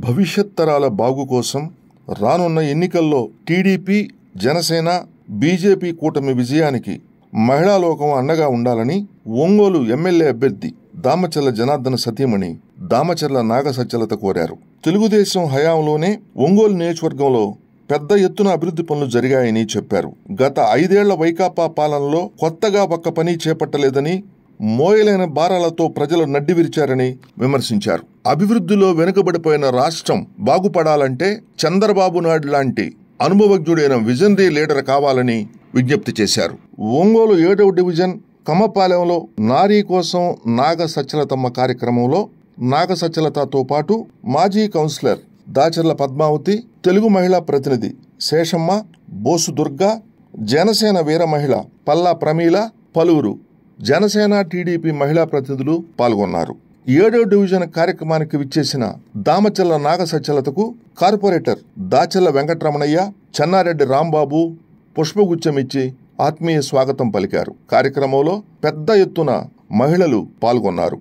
భవిష్యత్ తరాల బాగు కోసం రానున్న ఎన్నికల్లో టీడీపీ జనసేన బీజేపీ కూటమి విజయానికి మహిళా లోకం అండగా ఉండాలని ఒంగోలు ఎమ్మెల్యే అభ్యర్థి దామచర్ల జనార్దన సతీమణి దామచర్ల నాగసత్యలత కోరారు తెలుగుదేశం హయాంలోనే ఒంగోలు నియోజకవర్గంలో పెద్ద ఎత్తున అభివృద్ధి పనులు జరిగాయని చెప్పారు గత ఐదేళ్ల వైకాపా పాలనలో కొత్తగా ఒక్క పని చేపట్టలేదని మోయలేని భారాలతో ప్రజలు నడ్డి విరిచారని విమర్శించారు అభివృద్ధిలో వెనుకబడిపోయిన రాష్ట్రం బాగుపడాలంటే చంద్రబాబు నాయుడు లాంటి అనుభవజ్ఞుడైన విజనరీ లీడర్ కావాలని విజ్ఞప్తి చేశారు ఒంగోలు ఏడవ డివిజన్ కమ్మపాలెంలో నారీ కోసం నాగ సచ్చలతమ్మ కార్యక్రమంలో నాగ సచ్చలతతో పాటు మాజీ కౌన్సిలర్ దాచర్ల పద్మావతి తెలుగు మహిళా ప్రతినిధి శేషమ్మ బోసు దుర్గా జనసేన వీర మహిళ పల్లా ప్రమీల పలువురు జనసేన టీడీపీ మహిళా ప్రతినిధులు పాల్గొన్నారు ఏడో డివిజన్ కార్యక్రమానికి విచ్చేసిన దామచల్ల నాగ సచ్చలతకు కార్పొరేటర్ దాచల్ల వెంకటరమణయ్య చెన్నారెడ్డి రాంబాబు పుష్పగుచ్చమిచ్చి ఆత్మీయ స్వాగతం పలికారు కార్యక్రమంలో పెద్ద ఎత్తున మహిళలు పాల్గొన్నారు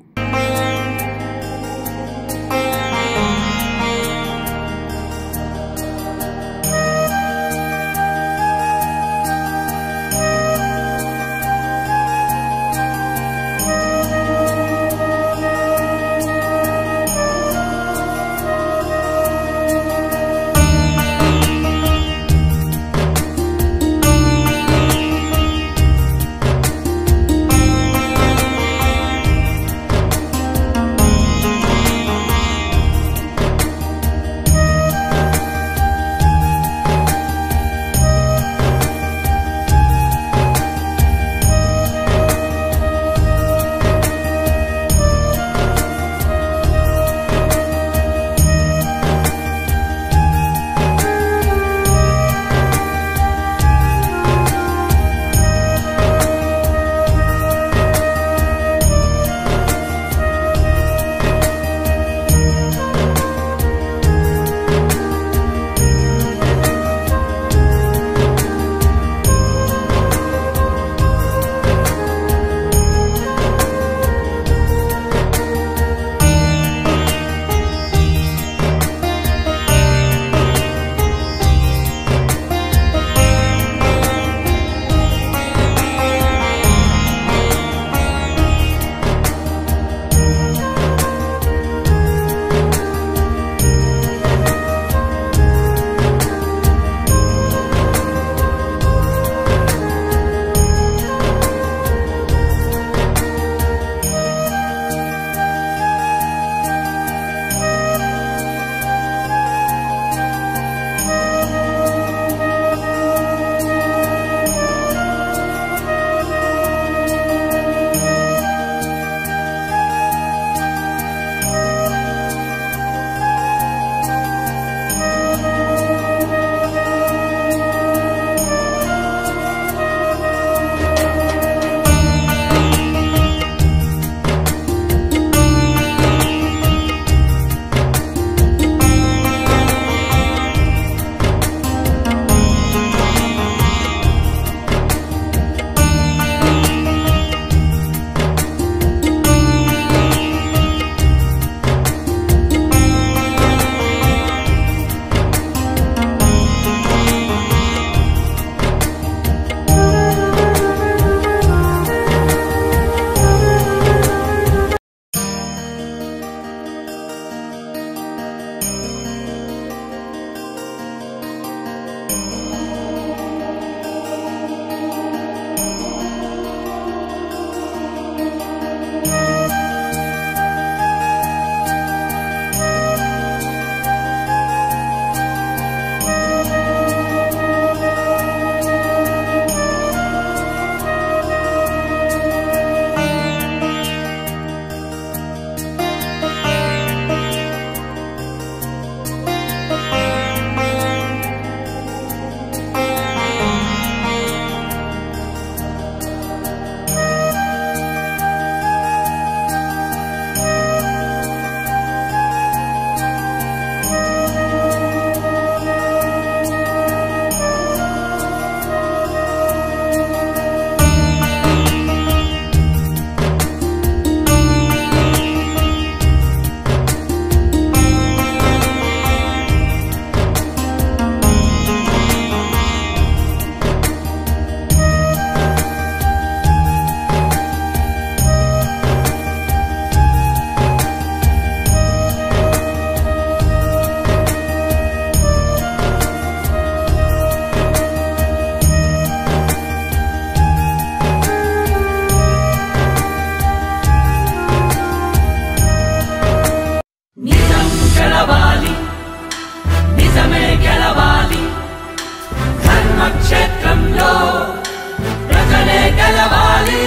క్షేత్రంలో ప్రజలే గెలవాలి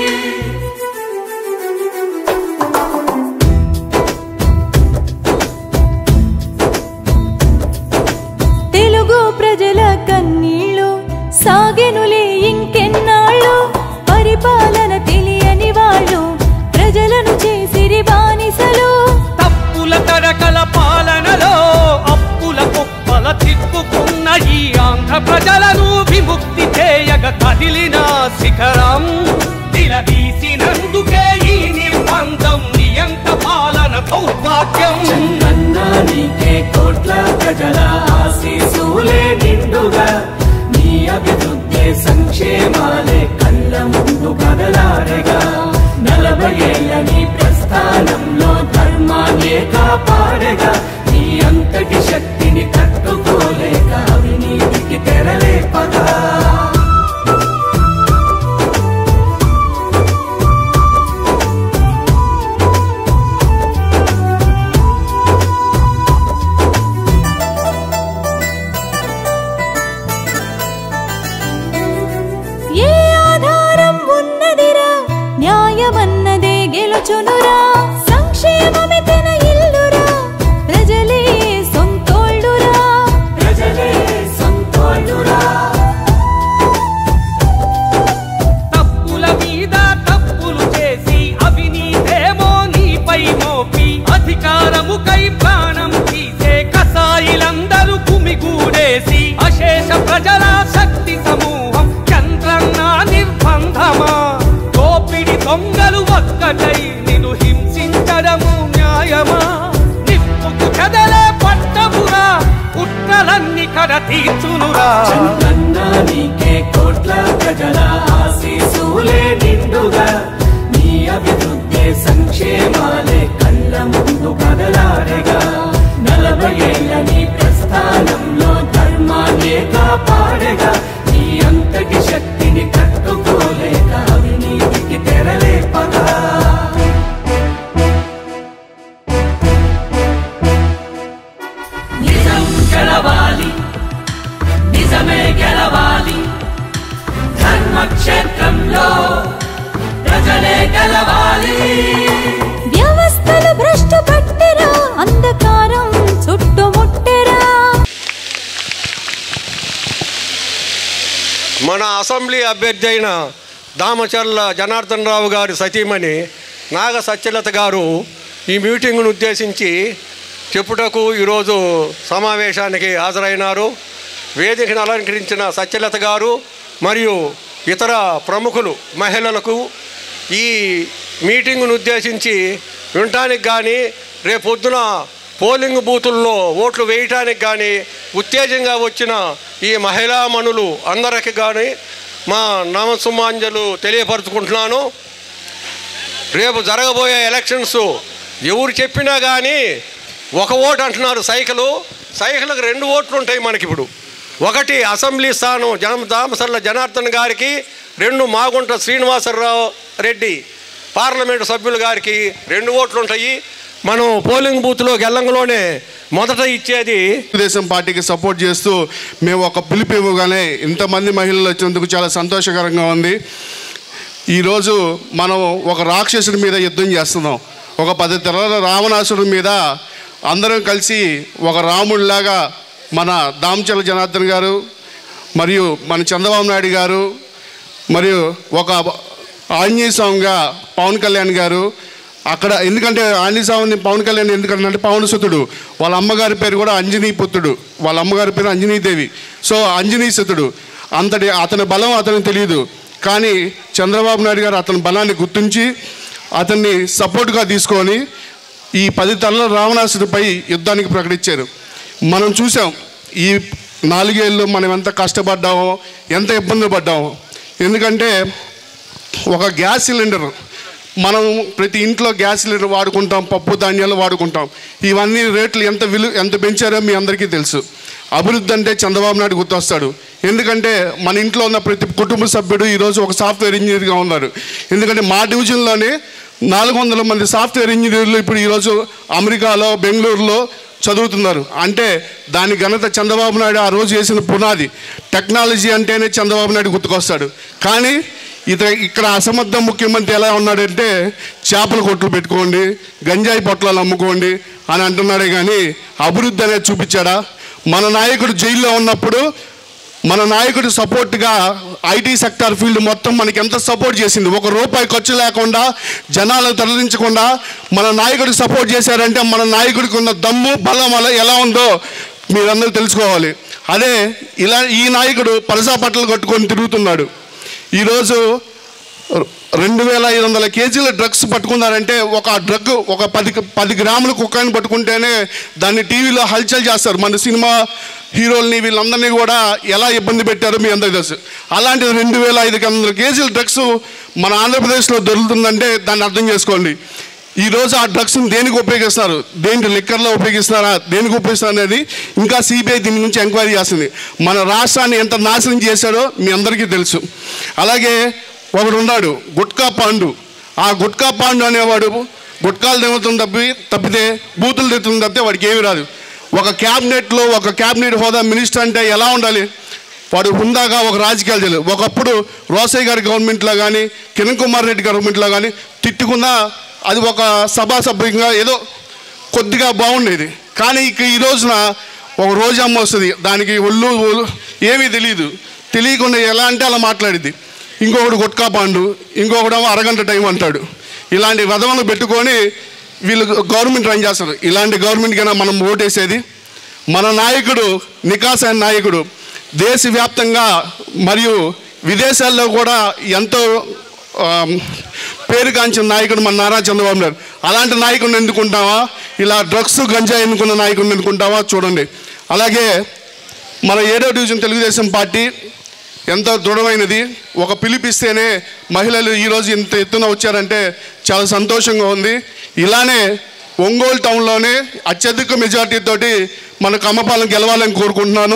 తెలుగు ప్రజల కన్నీళ్ళు సాగెనులే ఇంకెన్నాళ్ళు పరిపాలన తెలియని వాళ్ళు ప్రజలను చేసిరి బానిసలు తప్పుల తడకల పాలనలో అప్పుల కుప్పల తిప్పుకున్న ఈ ఆంధ్ర ప్రజలను విముక్తి చేయగ కదిలిన శిఖరం నిలదీసినందుకే ఈ నిర్బంధం నియంత పాలన దౌర్భాగ్యం కన్నా నీకే కోట్ల ప్రజల ఆశీసులే నిండుగా నీ అభివృద్ధి సంక్షేమాలే కళ్ళ ముందు కదలారెగా నలభై ఏళ్ళ నీ ప్రస్థానంలో ధర్మాన్నే కాపాడగా నీ అంతటి శక్తిని తట్టుకోలేక అవినీతికి తెరలేపగా ఏ ఆధారం ఉన్నదిరా న్యాయమన్నదే గెలుచునురా సంక్షేమమే తన ఇల్లురా ప్రజలే సొంతోళ్ళురా ప్రజలే సంతోషురా తప్పుల మీద తప్పులు చేసి అవినీతేమో నీపై మోపి అధికారముకై ప్రాణం తీసే కసాయిలందరూ కుమిగూడేసి అశేష ప్రజల శక్తి సమూహం చంద్రన్న నిర్బంధమా దోపిడి దొంగలు ఒక్కటై నిన్ను హింసించడము న్యాయమా నిప్పుకు కదలే పట్టమురా కుట్రలన్నీ కడ తీర్చునురా కన్నా నీకే కోట్ల ప్రజల ఆశీసులే నిండుగా నీ అభివృద్ధి సంక్షేమాలే కళ్ళ ముందు కదలారెగా నలభై ఏళ్ళ నీ ప్రస్థానంలో ధర్మాన్నే కాపాడగా నీ అంతటి శక్తిని తట్టుకోలేక అవినీతికి తెరలేపగా నిజం గెలవాలి నిజమే గెలవాలి ధర్మక్షేత్రంలో ప్రజలే గెలవాలి వ్యవస్థలు భ్రష్టు పట్టెరా అంధకారం చుట్టుముట్టెరా మన అసెంబ్లీ అభ్యర్థి అయిన దామచర్ల జనార్దన్ రావు గారి సతీమణి నాగ సత్యలత గారు ఈ మీటింగ్ను ఉద్దేశించి చెప్పుటకు ఈరోజు సమావేశానికి హాజరైనారు వేదికను అలంకరించిన సత్యలత గారు మరియు ఇతర ప్రముఖులు మహిళలకు ఈ మీటింగ్ను ఉద్దేశించి వినటానికి కానీ రేపొద్దున పోలింగ్ బూతుల్లో ఓట్లు వేయటానికి కానీ ఉత్తేజంగా వచ్చిన ఈ మహిళామణులు అందరికి కానీ మా నమసుమాంజలు తెలియపరుచుకుంటున్నాను రేపు జరగబోయే ఎలక్షన్స్ ఎవరు చెప్పినా కానీ ఒక ఓటు అంటున్నారు సైకిలు సైకిల్కి రెండు ఓట్లు ఉంటాయి మనకి ఇప్పుడు ఒకటి అసెంబ్లీ స్థానం జన దామసర్ల జనార్దన్ గారికి రెండు మాగుంట శ్రీనివాసరావు రెడ్డి పార్లమెంటు సభ్యుల గారికి రెండు ఓట్లు ఉంటాయి మనం పోలింగ్ బూత్లో గెల్లంలోనే మొదట ఇచ్చేది తెలుగుదేశం పార్టీకి సపోర్ట్ చేస్తూ మేము ఒక పిలుపు ఇవ్వగానే ఇంతమంది మహిళలు వచ్చినందుకు చాలా సంతోషకరంగా ఉంది ఈరోజు మనం ఒక రాక్షసుడి మీద యుద్ధం చేస్తున్నాం ఒక పది తరాల రావణాసుడి మీద అందరం కలిసి ఒక రాముడిలాగా మన దామచల జనార్దన్ గారు మరియు మన చంద్రబాబు నాయుడు గారు మరియు ఒక ఆంజనేయ స్వామిగా పవన్ కళ్యాణ్ గారు అక్కడ ఎందుకంటే ఆంజనేయ స్వామిని పవన్ కళ్యాణ్ ఎందుకంటే పవన్ సుతుడు వాళ్ళ అమ్మగారి పేరు కూడా అంజనీ పుత్రుడు వాళ్ళ అమ్మగారి పేరు అంజనీదేవి సో అంజనీ సుతుడు అంతటి అతని బలం అతనికి తెలియదు కానీ చంద్రబాబు నాయుడు గారు అతని బలాన్ని గుర్తించి అతన్ని సపోర్ట్గా తీసుకొని ఈ పది తలల రావణాసుడిపై యుద్ధానికి ప్రకటించారు మనం చూసాం ఈ నాలుగేళ్ళు మనం ఎంత కష్టపడ్డామో ఎంత ఇబ్బంది పడ్డామో ఎందుకంటే ఒక గ్యాస్ సిలిండర్ మనం ప్రతి ఇంట్లో గ్యాస్ సిలిండర్ వాడుకుంటాం పప్పు ధాన్యాలు వాడుకుంటాం ఇవన్నీ రేట్లు ఎంత విలు ఎంత పెంచారో మీ అందరికీ తెలుసు అభివృద్ధి అంటే చంద్రబాబు నాయుడు గుర్తొస్తాడు ఎందుకంటే మన ఇంట్లో ఉన్న ప్రతి కుటుంబ సభ్యుడు ఈరోజు ఒక సాఫ్ట్వేర్ ఇంజనీర్గా ఉన్నారు ఎందుకంటే మా డివిజన్లోనే నాలుగు వందల మంది సాఫ్ట్వేర్ ఇంజనీర్లు ఇప్పుడు ఈరోజు అమెరికాలో బెంగళూరులో చదువుతున్నారు అంటే దాని ఘనత చంద్రబాబు నాయుడు ఆ రోజు వేసిన పునాది టెక్నాలజీ అంటేనే చంద్రబాబు నాయుడు గుర్తుకొస్తాడు కానీ ఇత ఇక్కడ అసమర్థ ముఖ్యమంత్రి ఎలా ఉన్నాడంటే చేపల కొట్లు పెట్టుకోండి గంజాయి పొట్లాలు అమ్ముకోండి అని అంటున్నాడే కానీ అభివృద్ధి అనేది చూపించాడా మన నాయకుడు జైల్లో ఉన్నప్పుడు మన నాయకుడి సపోర్ట్గా ఐటీ సెక్టార్ ఫీల్డ్ మొత్తం మనకి ఎంత సపోర్ట్ చేసింది ఒక రూపాయి ఖర్చు లేకుండా జనాలను తరలించకుండా మన నాయకుడికి సపోర్ట్ చేశారంటే మన నాయకుడికి ఉన్న దమ్ము బలం అలా ఎలా ఉందో మీరందరూ తెలుసుకోవాలి అదే ఇలా ఈ నాయకుడు పరసా బట్టలు కట్టుకొని తిరుగుతున్నాడు ఈరోజు రెండు వేల ఐదు వందల కేజీల డ్రగ్స్ పట్టుకున్నారంటే ఒక డ్రగ్ ఒక పది పది గ్రాముల కుక్కని పట్టుకుంటేనే దాన్ని టీవీలో హల్చల్ చేస్తారు మన సినిమా హీరోల్ని వీళ్ళందరినీ కూడా ఎలా ఇబ్బంది పెట్టారో మీ అందరికీ తెలుసు అలాంటిది రెండు వేల ఐదు వందల కేజీల డ్రగ్స్ మన ఆంధ్రప్రదేశ్లో దొరుకుతుందంటే దాన్ని అర్థం చేసుకోండి ఈ రోజు ఆ డ్రగ్స్ని దేనికి ఉపయోగిస్తున్నారు దేనికి లిక్కర్లో ఉపయోగిస్తున్నారా దేనికి ఉపయోగిస్తున్నారు అనేది ఇంకా సిబిఐ దీని గురించి ఎంక్వైరీ చేస్తుంది మన రాష్ట్రాన్ని ఎంత నాశనం చేశాడో మీ అందరికీ తెలుసు అలాగే ఒకడు ఉన్నాడు గుట్కా పాండు ఆ గుట్కా పాండు అనేవాడు గుట్కాలు తిరుగుతుంది తప్పి తప్పితే బూతులు తిరుగుతుంది తప్పితే వాడికి ఏమీ రాదు ఒక క్యాబినెట్లో ఒక క్యాబినెట్ హోదా మినిస్టర్ అంటే ఎలా ఉండాలి వాడు హుందాగా ఒక రాజకీయాలు తెలియదు ఒకప్పుడు రోసయ్య గారి గవర్నమెంట్లో కానీ కిరణ్ కుమార్ రెడ్డి గవర్నమెంట్లో కానీ తిట్టుకున్నా అది ఒక సభాసభ్యంగా ఏదో కొద్దిగా బాగుండేది కానీ ఇక ఈ రోజున ఒక రోజమ్మ వస్తుంది దానికి ఒళ్ళు ఒళ్ళు ఏమీ తెలియదు తెలియకుండా ఎలా అంటే అలా మాట్లాడిద్ది ఇంకొకడు గుట్కా పాండు ఇంకొకడేమో అరగంట టైం అంటాడు ఇలాంటి వదవలు పెట్టుకొని వీళ్ళు గవర్నమెంట్ రన్ చేస్తారు ఇలాంటి గవర్నమెంట్ కన్నా మనం ఓటేసేది మన నాయకుడు నికాస్ అయిన నాయకుడు దేశవ్యాప్తంగా మరియు విదేశాల్లో కూడా ఎంతో ఆ, పేరుగాంచిన నాయకుడు మన నారా చంద్రబాబు నాయుడు అలాంటి నాయకుడిని ఎన్నుకుంటావా ఇలా డ్రగ్స్ గంజా ఎన్నుకున్న నాయకుడిని ఎన్నుకుంటావా చూడండి అలాగే మన ఏడో డివిజన్ తెలుగుదేశం పార్టీ ఎంతో దృఢమైనది ఒక పిలిపిస్తేనే మహిళలు ఈరోజు ఇంత ఎత్తున వచ్చారంటే చాలా సంతోషంగా ఉంది ఇలానే ఒంగోలు టౌన్లోనే అత్యధిక మెజార్టీ తోటి మన కమ్మపాలెం గెలవాలని కోరుకుంటున్నాను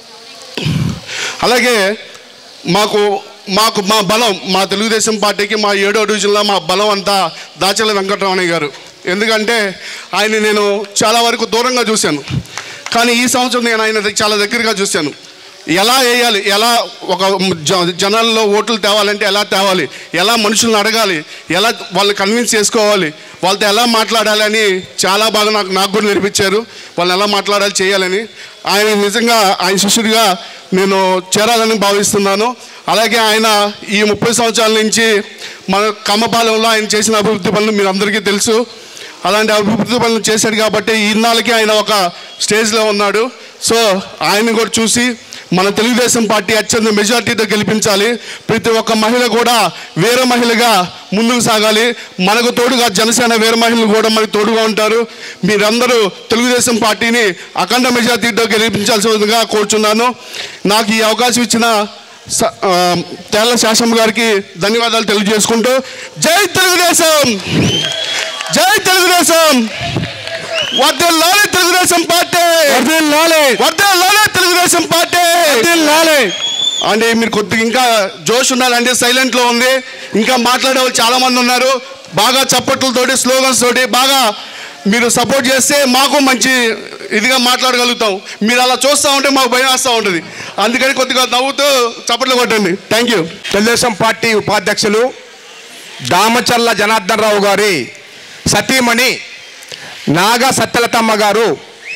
అలాగే మాకు మాకు మా బలం మా తెలుగుదేశం పార్టీకి మా ఏడో డివిజన్లో మా బలం అంతా దాచల వెంకటరమణయ్య గారు ఎందుకంటే ఆయన నేను చాలా వరకు దూరంగా చూశాను కానీ ఈ సంవత్సరం నేను ఆయన చాలా దగ్గరగా చూశాను ఎలా వేయాలి ఎలా ఒక జ- జనాల్లో ఓట్లు తేవాలంటే ఎలా తేవాలి ఎలా మనుషులను అడగాలి ఎలా వాళ్ళని కన్విన్స్ చేసుకోవాలి వాళ్ళతో ఎలా మాట్లాడాలి అని చాలా బాగా నాకు నాకు కూడా నేర్పించారు వాళ్ళని ఎలా మాట్లాడాలి చేయాలని ఆయన నిజంగా ఆయన శిష్యుడిగా నేను చేరాలని భావిస్తున్నాను అలాగే ఆయన ఈ ముప్పై సంవత్సరాల నుంచి మన కమ్మపాలెంలో ఆయన చేసిన అభివృద్ధి పనులు మీరు అందరికీ తెలుసు అలాంటి అభివృద్ధి పనులు చేశాడు కాబట్టి ఇన్నాళ్ళకి ఆయన ఒక స్టేజ్లో ఉన్నాడు సో ఆయన కూడా చూసి మన తెలుగుదేశం పార్టీ అత్యంత మెజార్టీతో గెలిపించాలి ప్రతి ఒక్క మహిళ కూడా వేరే మహిళగా ముందుకు సాగాలి మనకు తోడుగా జనసేన వేరే మహిళలు కూడా మనకు తోడుగా ఉంటారు మీరందరూ తెలుగుదేశం పార్టీని అఖండ మెజార్టీతో గెలిపించాల్సిందిగా కోరుచున్నాను నాకు ఈ అవకాశం ఇచ్చిన స- ఆ, తేళ్ల శాసమ్మ గారికి ధన్యవాదాలు తెలియజేసుకుంటూ జై తెలుగుదేశం జై తెలుగుదేశం వర్ధిల్లాలి తెలుగుదేశం పార్టీ వర్ధిల్లాలి వర్ధిల్లాలి తెలుగుదేశం పార్టీ వర్ధిల్లాలి అంటే మీరు కొద్దిగా ఇంకా జోష్ ఉండాలంటే సైలెంట్లో ఉంది ఇంకా మాట్లాడే వాళ్ళు చాలా మంది ఉన్నారు బాగా చప్పట్లతోటి స్లోగన్స్ తోటి బాగా మీరు సపోర్ట్ చేస్తే మాకు మంచి ఇదిగా మాట్లాడగలుగుతాం మీరు అలా చూస్తూ ఉంటే మాకు భయం వేస్తూ ఉంటుంది అందుకని కొద్దిగా నవ్వుతూ చప్పట్లు కొట్టండి థ్యాంక్ యూ తెలుగుదేశం పార్టీ ఉపాధ్యక్షులు దామచర్ల జనార్దన్ రావు గారి సతీమణి నాగ సత్యలతమ్మ గారు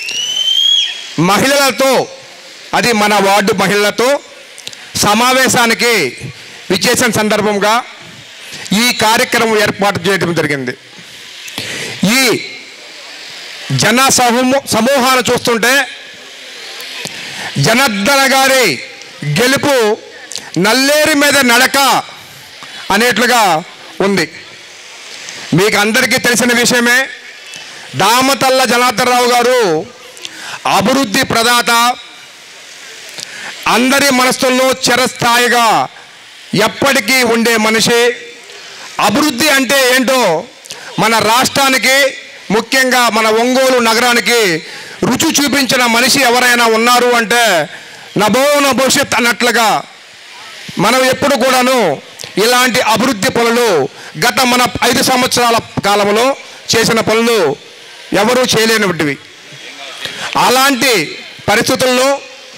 మహిళలతో అది మన వార్డు మహిళలతో సమావేశానికి విచ్చేసిన సందర్భంగా ఈ కార్యక్రమం ఏర్పాటు చేయడం జరిగింది ఈ జన సమూహ సమూహాన్ని చూస్తుంటే జనార్దన గారి గెలుపు నల్లేరు మీద నడక అనేట్లుగా ఉంది మీకు అందరికీ తెలిసిన విషయమే దామతల్ల జనార్దన్ రావు గారు అభివృద్ధి ప్రదాత అందరి మనసుల్లో చిరస్థాయిగా ఎప్పటికీ ఉండే మనిషి అభివృద్ధి అంటే ఏంటో మన రాష్ట్రానికి ముఖ్యంగా మన ఒంగోలు నగరానికి రుచి చూపించిన మనిషి ఎవరైనా ఉన్నారు అంటే నభో భవిష్యత్ అన్నట్లుగా మనం ఎప్పుడు కూడాను ఇలాంటి అభివృద్ధి పనులు గత మన ఐదు సంవత్సరాల కాలంలో చేసిన పనులు ఎవరూ చేయలేనివి అలాంటి పరిస్థితుల్లో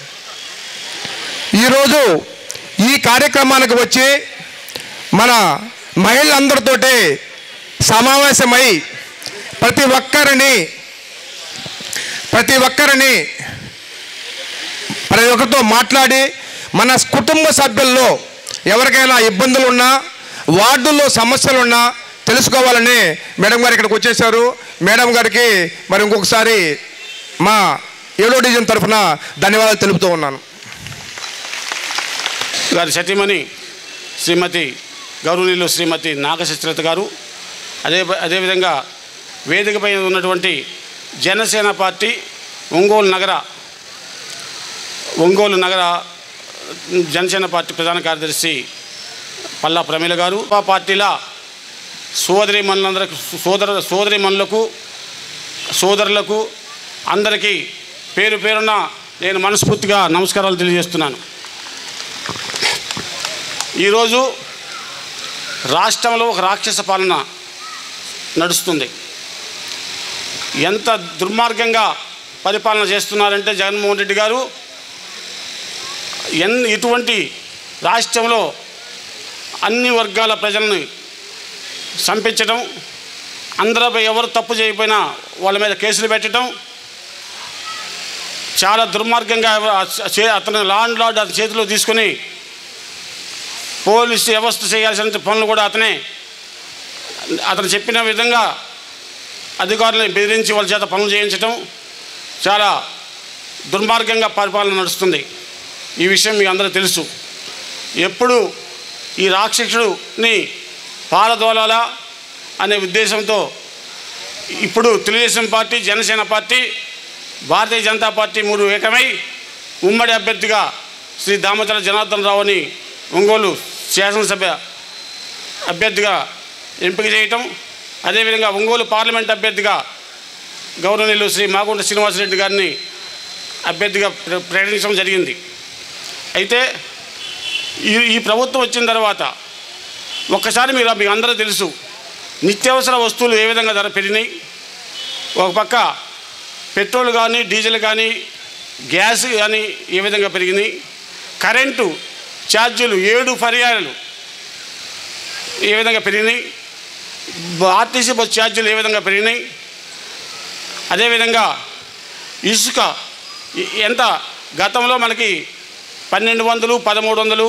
ఈరోజు ఈ కార్యక్రమానికి వచ్చి మన మహిళలందరితోటి సమావేశమై ప్రతి ఒక్కరిని ప్రతి ఒక్కరిని ప్రతి ఒక్కరితో మాట్లాడి మన కుటుంబ సభ్యుల్లో ఎవరికైనా ఇబ్బందులు ఉన్నా వార్డుల్లో సమస్యలు ఉన్నా తెలుసుకోవాలని మేడం గారు ఇక్కడికి వచ్చేసారు మేడం గారికి మరి ఇంకొకసారి మా ఏడో డివిజన్ తరఫున ధన్యవాదాలు తెలుపుతూ ఉన్నాను గారి సతీమణి శ్రీమతి గౌరవనీయులు శ్రీమతి నాగశస్త్రత గారు అదే అదేవిధంగా వేదికపై ఉన్నటువంటి జనసేన పార్టీ ఒంగోలు నగర ఒంగోలు నగర జనసేన పార్టీ ప్రధాన కార్యదర్శి పల్లా ప్రమీల గారు ఆ పార్టీల సోదరి మనులందరికి సోదర సోదరి మనులకు సోదరులకు అందరికీ పేరు పేరున నేను మనస్ఫూర్తిగా నమస్కారాలు తెలియజేస్తున్నాను ఈరోజు రాష్ట్రంలో ఒక రాక్షస పాలన నడుస్తుంది ఎంత దుర్మార్గంగా పరిపాలన చేస్తున్నారంటే జగన్మోహన్ రెడ్డి గారు ఎన్ ఇటువంటి రాష్ట్రంలో అన్ని వర్గాల ప్రజల్ని చంపించడం అందరిపై ఎవరు తప్పు చేయకపోయినా వాళ్ళ మీద కేసులు పెట్టడం చాలా దుర్మార్గంగా చే- అతను లా అండ్ లార్డ్ అతని చేతిలో తీసుకొని పోలీసు వ్యవస్థ చేయాల్సిన పనులు కూడా అతనే అతను చెప్పిన విధంగా అధికారులను బెదిరించి వాళ్ళ చేత పనులు చేయించడం చాలా దుర్మార్గంగా పరిపాలన నడుస్తుంది ఈ విషయం మీకు అందరూ తెలుసు ఎప్పుడు ఈ రాక్షసుడిని పారదోలాలా అనే ఉద్దేశంతో ఇప్పుడు Telugu Desam party Janasena party Bharatiya Janata party మూడు ఏకమై ఉమ్మడి అభ్యర్థిగా శ్రీ దామచల జనార్దన్ రావుని ఒంగోలు శాసనసభ అభ్యర్థిగా ఎంపిక చేయటం అదేవిధంగా ఒంగోలు పార్లమెంట్ అభ్యర్థిగా గౌరవనీయులు శ్రీ మాగుంట శ్రీనివాసరెడ్డి గారిని అభ్యర్థిగా ప్ర- ప్రకటించడం జరిగింది అయితే ఈ ఈ ప్రభుత్వం వచ్చిన తర్వాత ఒక్కసారి మీరు మీకు అందరూ తెలుసు నిత్యావసర వస్తువులు ఏ విధంగా ధర పెరిగినాయి ఒక పక్క పెట్రోల్ కానీ డీజిల్ కానీ గ్యాస్ కానీ ఏ విధంగా పెరిగినాయి కరెంటు ఛార్జీలు ఏడు పర్యాయాలు ఏ విధంగా పెరిగినాయి ఆర్టీసీ బస్ ఛార్జీలు ఏ విధంగా పెరిగినాయి అదేవిధంగా ఇసుక ఎ- ఎంత గతంలో మనకి పన్నెండు వందలు పదమూడు వందలు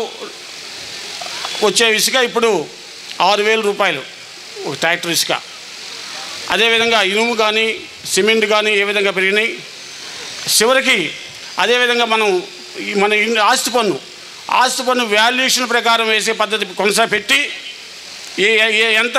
వచ్చే ఇసుక ఇప్పుడు ఆరు వేల రూపాయలు ఒక ట్రాక్టర్ ఇసుక అదేవిధంగా ఇనుము కానీ సిమెంట్ కానీ ఏ విధంగా పెరిగినాయి చివరికి అదేవిధంగా మనం ఈ మన ఇన్ ఆస్తి పన్ను ఆస్తి పన్ను వాల్యుయేషన్ ప్రకారం వేసే పద్ధతి కొనసా పెట్టి ఏ ఏ- ఎంత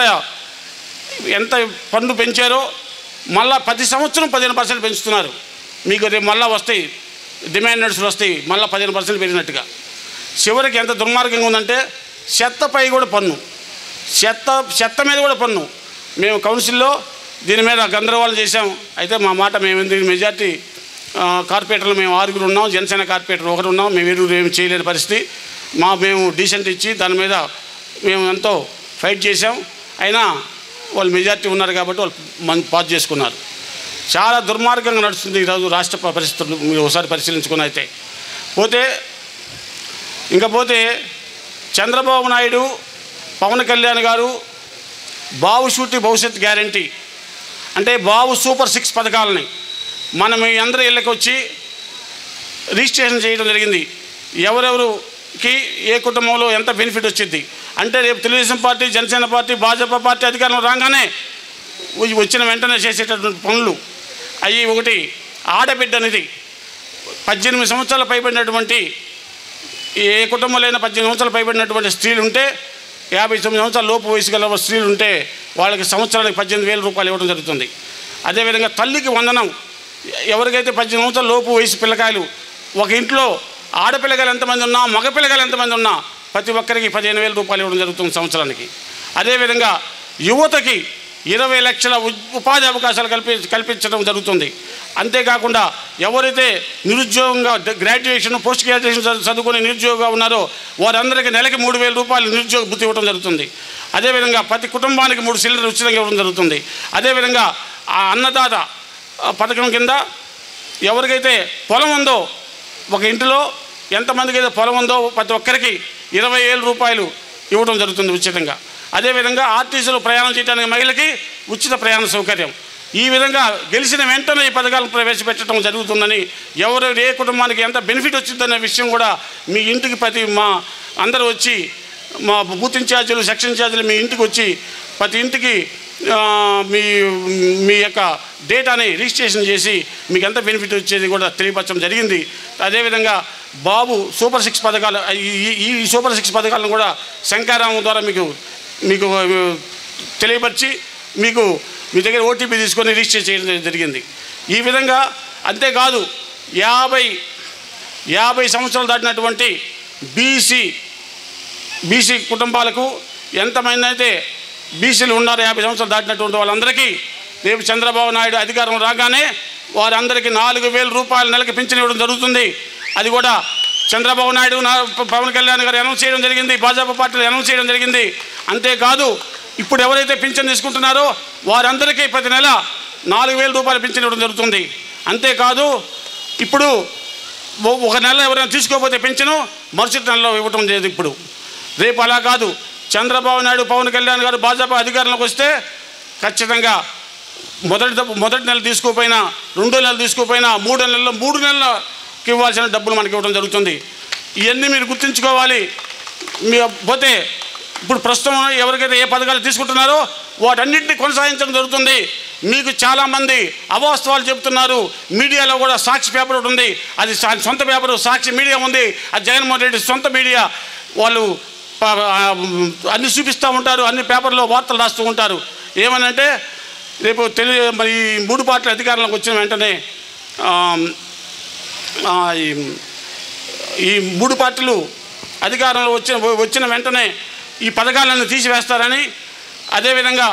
ఎంత పన్ను పెంచారో మళ్ళా ప్రతి సంవత్సరం పదిహేను పర్సెంట్ పెంచుతున్నారు మీకు రేపు మళ్ళా వస్తాయి డిమాండ్ నోట్స్లు వస్తాయి మళ్ళీ పదిహేను పర్సెంట్ పెరిగినట్టుగా చివరికి ఎంత దుర్మార్గంగా ఉందంటే చెత్తపై కూడా పన్ను చెత్త చెత్త మీద కూడా పన్ను మేము కౌన్సిల్లో దీని మీద గందరగోళం చేశాం అయితే మా మాట మేము ఎందుకు మెజార్టీ ఆ, కార్పొరేటర్లు మేము ఆరుగురు ఉన్నాం జనసేన కార్పొరేటర్ ఒకరు ఉన్నాం మేము ఎరువురు ఏమి చేయలేని పరిస్థితి మా మేము డీసెంట్ ఇచ్చి దాని మీద మేము ఎంతో ఫైట్ చేశాం అయినా వాళ్ళు మెజార్టీ ఉన్నారు కాబట్టి వాళ్ళు మన పాస్ చేసుకున్నారు చాలా దుర్మార్గంగా నడుస్తుంది ఈరోజు రాష్ట్ర ప- పరిస్థితులు మీరు ఒకసారి పరిశీలించుకుని అయితే పోతే ఇంకా పోతే చంద్రబాబు నాయుడు పవన్ కళ్యాణ్ గారు బావు షూటి భవిష్యత్ గ్యారంటీ అంటే బావు సూపర్ సిక్స్ పథకాలని మనం మీ అందరి ఇళ్ళకి వచ్చి రిజిస్ట్రేషన్ చేయడం జరిగింది ఎవరెవరుకి ఏ కుటుంబంలో ఎంత బెనిఫిట్ వచ్చింది అంటే రేపు Telugu Desam party Janasena party Bhajapa party అధికారంలో రాగానే వ- వచ్చిన వెంటనే చేసేటటువంటి పనులు అవి ఒకటి ఆడబిడ్డ అనేది పద్దెనిమిది సంవత్సరాలు పైబడినటువంటి ఏ కుటుంబంలో అయినా పద్దెనిమిది సంవత్సరాలు పైబడినటువంటి స్త్రీలు ఉంటే యాభై తొమ్మిది సంవత్సరాల లోపు వయసు గల స్త్రీలు ఉంటే వాళ్ళకి సంవత్సరానికి పద్దెనిమిది వేల రూపాయలు ఇవ్వడం జరుగుతుంది అదేవిధంగా తల్లికి వందనం ఎవరికైతే పద్దెనిమిది సంవత్సరాల లోపు వయసు పిల్లకాయలు ఒక ఇంట్లో ఆడపిల్లగాలు ఎంతమంది ఉన్నా మగ పిల్లగాలు ఎంతమంది ఉన్నా ప్రతి ఒక్కరికి పదిహేను వేల రూపాయలు ఇవ్వడం జరుగుతుంది సంవత్సరానికి అదేవిధంగా యువతకి ఇరవై లక్షల ఉ- ఉపాధి అవకాశాలు కల్పి కల్పించడం జరుగుతుంది అంతేకాకుండా ఎవరైతే నిరుద్యోగంగా డ- గ్రాడ్యుయేషన్ పోస్ట్ గ్రాడ్యుయేషన్ చదువు- చదువుకుని నిరుద్యోగంగా ఉన్నారో వారందరికీ నెలకి మూడు వేల రూపాయలు నిరుద్యోగ బుద్ధి ఇవ్వడం జరుగుతుంది అదేవిధంగా ప్రతి కుటుంబానికి మూడు సిలిండర్ ఉచితంగా ఇవ్వడం జరుగుతుంది అదేవిధంగా ఆ అన్నదాత ఆ పథకం కింద ఎవరికైతే పొలం ఉందో ఒక ఇంటిలో ఎంతమందికి అయితే పొలం ఉందో ప్రతి ఒక్కరికి ఇరవై వేల రూపాయలు ఇవ్వడం జరుగుతుంది ఉచితంగా అదేవిధంగా ఆర్టీసీలో ప్రయాణం చేయడానికి మహిళకి ఉచిత ప్రయాణ సౌకర్యం ఈ విధంగా గెలిచిన వెంటనే ఈ పథకాలను ప్రవేశపెట్టడం జరుగుతుందని ఎవరు ఏ కుటుంబానికి ఎంత బెనిఫిట్ వచ్చిందనే విషయం కూడా మీ ఇంటికి ప్రతి మా అందరూ వచ్చి మా బూత్ ఇన్ఛార్జీలు సెక్షన్ ఇన్ఛార్జీలు మీ ఇంటికి వచ్చి ప్రతి ఇంటికి ఆ, మీ మీ యొక్క డేటాని రిజిస్ట్రేషన్ చేసి మీకు ఎంత బెనిఫిట్ వచ్చేది కూడా తెలియపరచడం జరిగింది అదేవిధంగా బాబు సూపర్ సిక్స్ పథకాలు ఈ- ఈ- ఈ సూపర్ సిక్స్ పథకాలను కూడా శంకారామం ద్వారా మీకు మీకు ఆ, తెలియపరిచి మీకు మీ దగ్గర ఓటీపీ తీసుకొని రిజిస్టర్ చేయడం జరిగింది ఈ విధంగా అంతేకాదు యాభై యాభై సంవత్సరాలు దాటినటువంటి బీసీ బీసీ కుటుంబాలకు ఎంతమంది అయితే బీసీలు ఉన్నారు యాభై సంవత్సరాలు దాటినటువంటి వాళ్ళందరికీ రేపు చంద్రబాబు నాయుడు అధికారం రాగానే వారందరికీ నాలుగు వేల రూపాయల నెలకి పింఛన్ ఇవ్వడం జరుగుతుంది అది కూడా చంద్రబాబు నాయుడు నా పవన్ కళ్యాణ్ గారు అనౌన్స్ చేయడం జరిగింది భాజపా పార్టీలు అనౌన్స్ చేయడం జరిగింది అంతేకాదు ఇప్పుడు ఎవరైతే పింఛన్ తీసుకుంటున్నారో వారందరికీ ప్రతి నెల నాలుగు వేల రూపాయల పింఛన్ ఇవ్వడం జరుగుతుంది అంతేకాదు ఇప్పుడు ఓ- ఒక నెల ఎవరైనా తీసుకోకపోతే పెంచను మరుసటి నెలలో ఇవ్వటం లేదు ఇప్పుడు రేపు అలా కాదు చంద్రబాబు నాయుడు పవన్ కళ్యాణ్ గారు భాజపా అధికారంలోకి వస్తే ఖచ్చితంగా మొదటి దప్పు- మొదటి నెల తీసుకోపోయినా రెండో నెల తీసుకోపోయినా మూడో నెలలో మూడు నెలలకి ఇవ్వాల్సిన డబ్బులు మనకి ఇవ్వడం జరుగుతుంది ఇవన్నీ మీరు గుర్తుంచుకోవాలి మీ పోతే ఇప్పుడు ప్రస్తుతం ఎవరికైతే ఏ పథకాలు తీసుకుంటున్నారో వాటన్నింటినీ కొనసాగించడం జరుగుతుంది మీకు చాలామంది అవాస్తవాలు చెబుతున్నారు మీడియాలో కూడా సాక్షి పేపర్ ఒకటి ఉంది అది సా- సొంత పేపర్ సాక్షి మీడియా ఉంది అది జగన్మోహన్ రెడ్డి సొంత మీడియా వాళ్ళు ప- ఆ, అన్ని చూపిస్తూ ఉంటారు అన్ని పేపర్లో వార్తలు రాస్తూ ఉంటారు ఏమనంటే రేపు తెలి మరి ఈ మూడు పార్టీల అధికారంలోకి వచ్చిన వెంటనే ఆ, ఆ, ఈ- ఈ మూడు పార్టీలు అధికారంలో వచ్చిన వచ్చిన వెంటనే ఈ పథకాలను తీసివేస్తారని అదేవిధంగా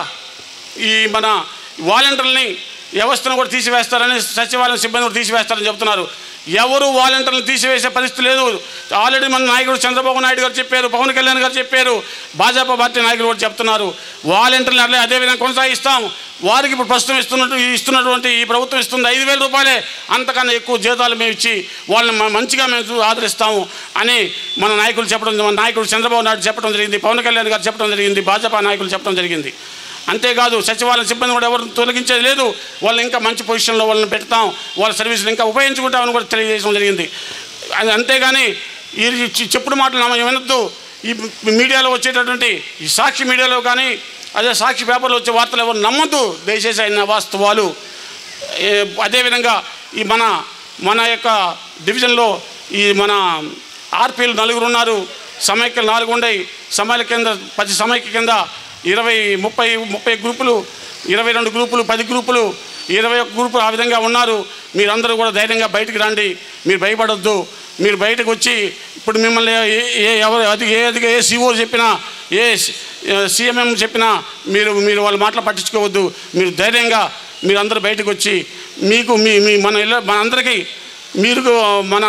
ఈ మన వాలంటీర్లని వ్యవస్థను కూడా తీసివేస్తారని సచివాలయం సిబ్బంది కూడా తీసివేస్తారని చెప్తున్నారు ఎవరు వాలంటీర్లను తీసివేసే పరిస్థితి లేదు ఆల్రెడీ మన నాయకుడు చంద్రబాబు నాయుడు గారు చెప్పారు పవన్ కళ్యాణ్ గారు చెప్పారు భాజపా పార్టీ నాయకులు కూడా చెప్తున్నారు వాలంటీర్లు అట్లే అదేవిధంగా కొనసాగిస్తాం వారికి ఇప్పుడు ప్రస్తుతం ఇస్తున్నట్టు ఇస్తున్నటువంటి ఈ ప్రభుత్వం ఇస్తుంది ఐదు వేల రూపాయలే అంతకన్నా ఎక్కువ జీతాలు మేము ఇచ్చి వాళ్ళని మ- మంచిగా మేము చూ- ఆదరిస్తాము అని మన నాయకులు చెప్పడం మన నాయకుడు చంద్రబాబు నాయుడు చెప్పడం జరిగింది పవన్ కళ్యాణ్ గారు చెప్పడం జరిగింది భాజపా నాయకులు చెప్పడం జరిగింది అంతేకాదు సచివాలయం సిబ్బంది కూడా ఎవరు తొలగించేది లేదు వాళ్ళు ఇంకా మంచి పొజిషన్లో వాళ్ళని పెడతాం వాళ్ళ సర్వీసులు ఇంకా ఉపయోగించుకుంటామని కూడా తెలియజేయడం జరిగింది అది అంతేగాని ఈ చి- చెప్పుడు మాటలు నమ్మ వినొద్దు ఈ మీడియాలో వచ్చేటటువంటి ఈ సాక్షి మీడియాలో కానీ అదే సాక్షి పేపర్లో వచ్చే వార్తలు ఎవరు నమ్మద్దు దయచేసి అయిన వాస్తవాలు ఏ, అదేవిధంగా ఈ మన మన యొక్క డివిజన్లో ఈ మన ఆర్పీలు నలుగురు ఉన్నారు సమైక్యలు నాలుగు ఉన్నాయి సమైక్య కింద పది సమైక్య కింద ఇరవై ముప్పై ముప్పై గ్రూపులు ఇరవై రెండు గ్రూపులు పది గ్రూపులు ఇరవై ఒక్క గ్రూపులు ఆ విధంగా ఉన్నారు మీరందరూ కూడా ధైర్యంగా బయటికి రండి మీరు భయపడొద్దు మీరు బయటకు వచ్చి ఇప్పుడు మిమ్మల్ని ఏ ఏ ఎవరు అది ఏ అది ఏ సీఓ చెప్పినా ఏ సీఎంఎం చెప్పినా మీరు మీరు వాళ్ళ మాటలు పట్టించుకోవద్దు మీరు ధైర్యంగా మీరు అందరూ బయటకు వచ్చి మీకు మీ మీ మన ఇళ్ళ మన అందరికీ మీరు మన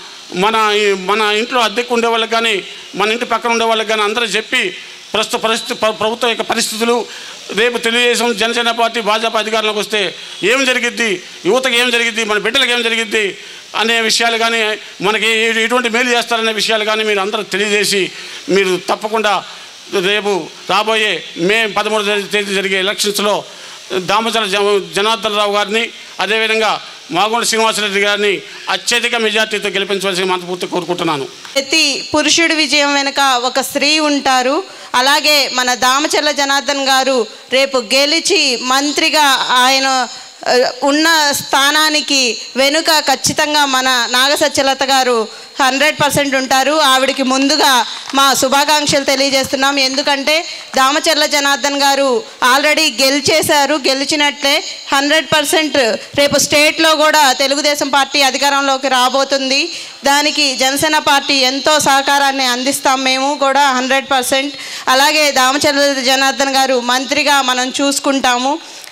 మన ఈ- మన ఇంట్లో అద్దెకు ఉండే వాళ్ళకి కానీ మన ఇంటి పక్కన ఉండే వాళ్ళకి కానీ అందరూ చెప్పి ప్రస్తుత పరిస్థితి ప్ర- ప్రభుత్వం యొక్క పరిస్థితులు రేపు తెలుగుదేశం జనసేన పార్టీ భాజపా అధికారంలోకి వస్తే ఏం జరిగిద్ది యువతకి ఏం జరిగిద్ది మన బిడ్డలకు ఏం జరిగిద్ది అనే విషయాలు కానీ మనకి ఏ- ఎటువంటి మేలు చేస్తారనే విషయాలు కానీ మీరు అందరూ తెలియజేసి మీరు తప్పకుండా రేపు రాబోయే మే పదమూడు తేదీ జరిగే ఎలక్షన్స్లో దామచల జ- జనార్దన్ రావు గారిని అదేవిధంగా మాగొండ శ్రీనివాసరెడ్డి గారిని అత్యధిక మెజార్టీతో గెలిపించవలసి మనస్ఫూర్తి కోరుకుంటున్నాను ప్రతి పురుషుడి విజయం వెనుక ఒక స్త్రీ ఉంటారు అలాగే మన దామచర్ల జనార్దన్ గారు రేపు గెలిచి మంత్రిగా ఆయన ఆ, ఉన్న స్థానానికి వెనుక ఖచ్చితంగా మన నాగసత్యలత గారు హండ్రెడ్ పర్సెంట్ ఉంటారు ఆవిడకి ముందుగా మా శుభాకాంక్షలు తెలియజేస్తున్నాం ఎందుకంటే దామచర్ల జనార్దన్ గారు ఆల్రెడీ గెలిచేశారు గెలిచినట్లే హండ్రెడ్ పర్సెంట్ రేపు స్టేట్లో కూడా తెలుగుదేశం పార్టీ అధికారంలోకి రాబోతుంది దానికి జనసేన పార్టీ ఎంతో సహకారాన్ని అందిస్తాం మేము కూడా హండ్రెడ్ పర్సెంట్ అలాగే దామచర్ల జనార్దన్ గారు మంత్రిగా మనం చూసుకుంటాము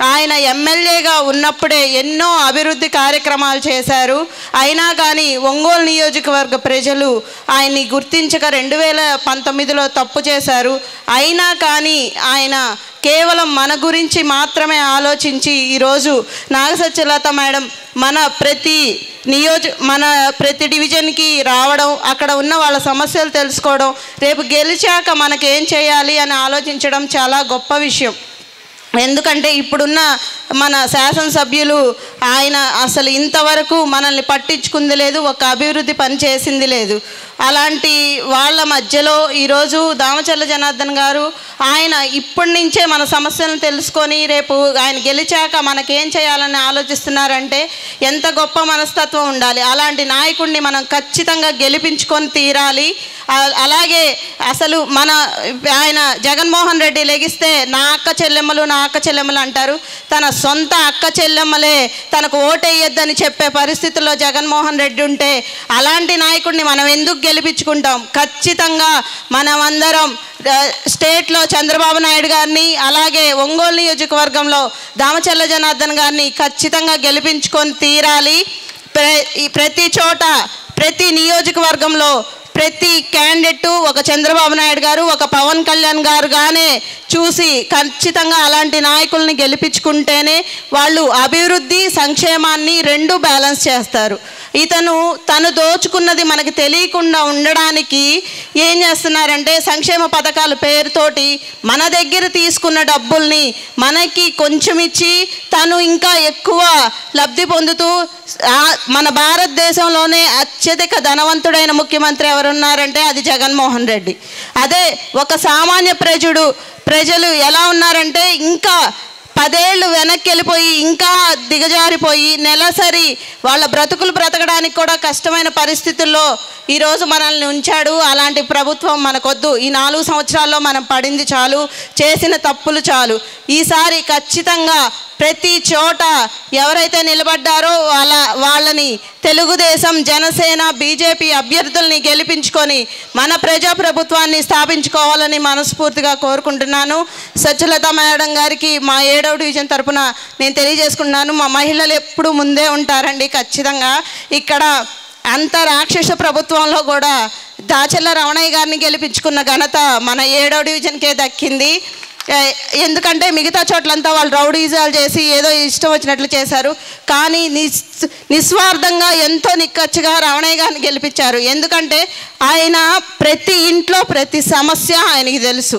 ఆయన ఎమ్మెల్యేగా ఉన్నప్పుడే ఎన్నో అభివృద్ధి కార్యక్రమాలు చేశారు అయినా కానీ ఒంగోలు నియోజకవర్గ ప్రజలు ఆయన్ని గుర్తించక రెండు వేల పంతొమ్మిదిలో తప్పు చేశారు అయినా కానీ ఆయన కేవలం మన గురించి మాత్రమే ఆలోచించి ఈరోజు నాగసత్యలత మేడం మన ప్రతి నియోజ మన ప్రతి డివిజన్కి రావడం అక్కడ ఉన్న వాళ్ళ సమస్యలు తెలుసుకోవడం రేపు గెలిచాక మనకేం చేయాలి అని ఆలోచించడం చాలా గొప్ప విషయం ఎందుకంటే ఇప్పుడున్న మన శాసనసభ్యులు ఆయన అసలు ఇంతవరకు మనల్ని పట్టించుకుంది లేదు ఒక అభివృద్ధి పని చేసింది లేదు అలాంటి వాళ్ళ మధ్యలో ఈరోజు దామచర్ల జనార్దన్ గారు ఆయన ఇప్పటి నుంచే మన సమస్యలను తెలుసుకొని రేపు ఆయన గెలిచాక మనకేం చేయాలని ఆలోచిస్తున్నారంటే ఎంత గొప్ప మనస్తత్వం ఉండాలి అలాంటి నాయకుడిని మనం ఖచ్చితంగా గెలిపించుకొని తీరాలి ఆ- అలాగే అసలు మన ఆయన జగన్మోహన్ రెడ్డి లెగిస్తే నా అక్క చెల్లెమ్మలు నా అక్క చెల్లెమ్మలు అంటారు తన సొంత అక్క చెల్లెమ్మలే తనకు ఓటేయొద్దని చెప్పే పరిస్థితుల్లో జగన్మోహన్ రెడ్డి ఉంటే అలాంటి నాయకుడిని మనం ఎందుకు గెలిపించుకుంటాం ఖచ్చితంగా మనమందరం ఆ, స్టేట్లో చంద్రబాబు నాయుడు గారిని అలాగే ఒంగోలు నియోజకవర్గంలో దామచల్ల జనార్దన్ గారిని ఖచ్చితంగా గెలిపించుకొని తీరాలి ప్ర- ఈ ప్రతి చోట ప్రతి నియోజకవర్గంలో ప్రతి క్యాండిడేట్ ఒక చంద్రబాబు నాయుడు గారు ఒక పవన్ కళ్యాణ్ గారు గానే చూసి ఖచ్చితంగా అలాంటి నాయకుల్ని గెలిపించుకుంటేనే వాళ్ళు అభివృద్ధి సంక్షేమాన్ని రెండు బ్యాలెన్స్ చేస్తారు ఇతను తను దోచుకున్నది మనకి తెలియకుండా ఉండడానికి ఏం చేస్తున్నారంటే సంక్షేమ పథకాల పేరుతోటి మన దగ్గర తీసుకున్న డబ్బుల్ని మనకి కొంచెం ఇచ్చి తను ఇంకా ఎక్కువ లబ్ధి పొందుతూ ఆ- మన భారతదేశంలోనే అత్యధిక ధనవంతుడైన ముఖ్యమంత్రి ఎవరున్నారంటే అది జగన్మోహన్ రెడ్డి అదే ఒక సామాన్య ప్రజడు ప్రజలు ఎలా ఉన్నారంటే ఇంకా పదేళ్ళు వెనక్కి వెళ్ళిపోయి ఇంకా దిగజారిపోయి నెలసరి వాళ్ళ బ్రతుకులు బ్రతకడానికి కూడా కష్టమైన పరిస్థితుల్లో ఈరోజు మనల్ని ఉంచాడు అలాంటి ప్రభుత్వం మనకొద్దు ఈ నాలుగు సంవత్సరాల్లో మనం పడింది చాలు చేసిన తప్పులు చాలు ఈసారి ఖచ్చితంగా ప్రతి చోట ఎవరైతే నిలబడ్డారో వాళ్ళ వాళ్ళని తెలుగుదేశం జనసేన బీజేపీ అభ్యర్థుల్ని గెలిపించుకొని మన ప్రజాప్రభుత్వాన్ని స్థాపించుకోవాలని మనస్ఫూర్తిగా కోరుకుంటున్నాను సత్యలత మేడం గారికి మా ఏడవ డివిజన్ తరపున నేను తెలియజేసుకుంటున్నాను మా మహిళలు ఎప్పుడు ముందే ఉంటారండి ఖచ్చితంగా ఇక్కడ అంత రాక్షస ప్రభుత్వంలో కూడా దాచెల్ల రమణయ్య గారిని గెలిపించుకున్న ఘనత మన ఏడో డివిజన్కే దక్కింది ఏ, ఎందుకంటే మిగతా చోట్లంతా వాళ్ళు రౌడీజాలు చేసి ఏదో ఇష్టం వచ్చినట్లు చేశారు కానీ నిస్ నిస్వార్థంగా ఎంతో నిక్కచ్చిగా రమణయ్య గారిని గెలిపించారు ఎందుకంటే ఆయన ప్రతి ఇంట్లో ప్రతి సమస్య ఆయనకి తెలుసు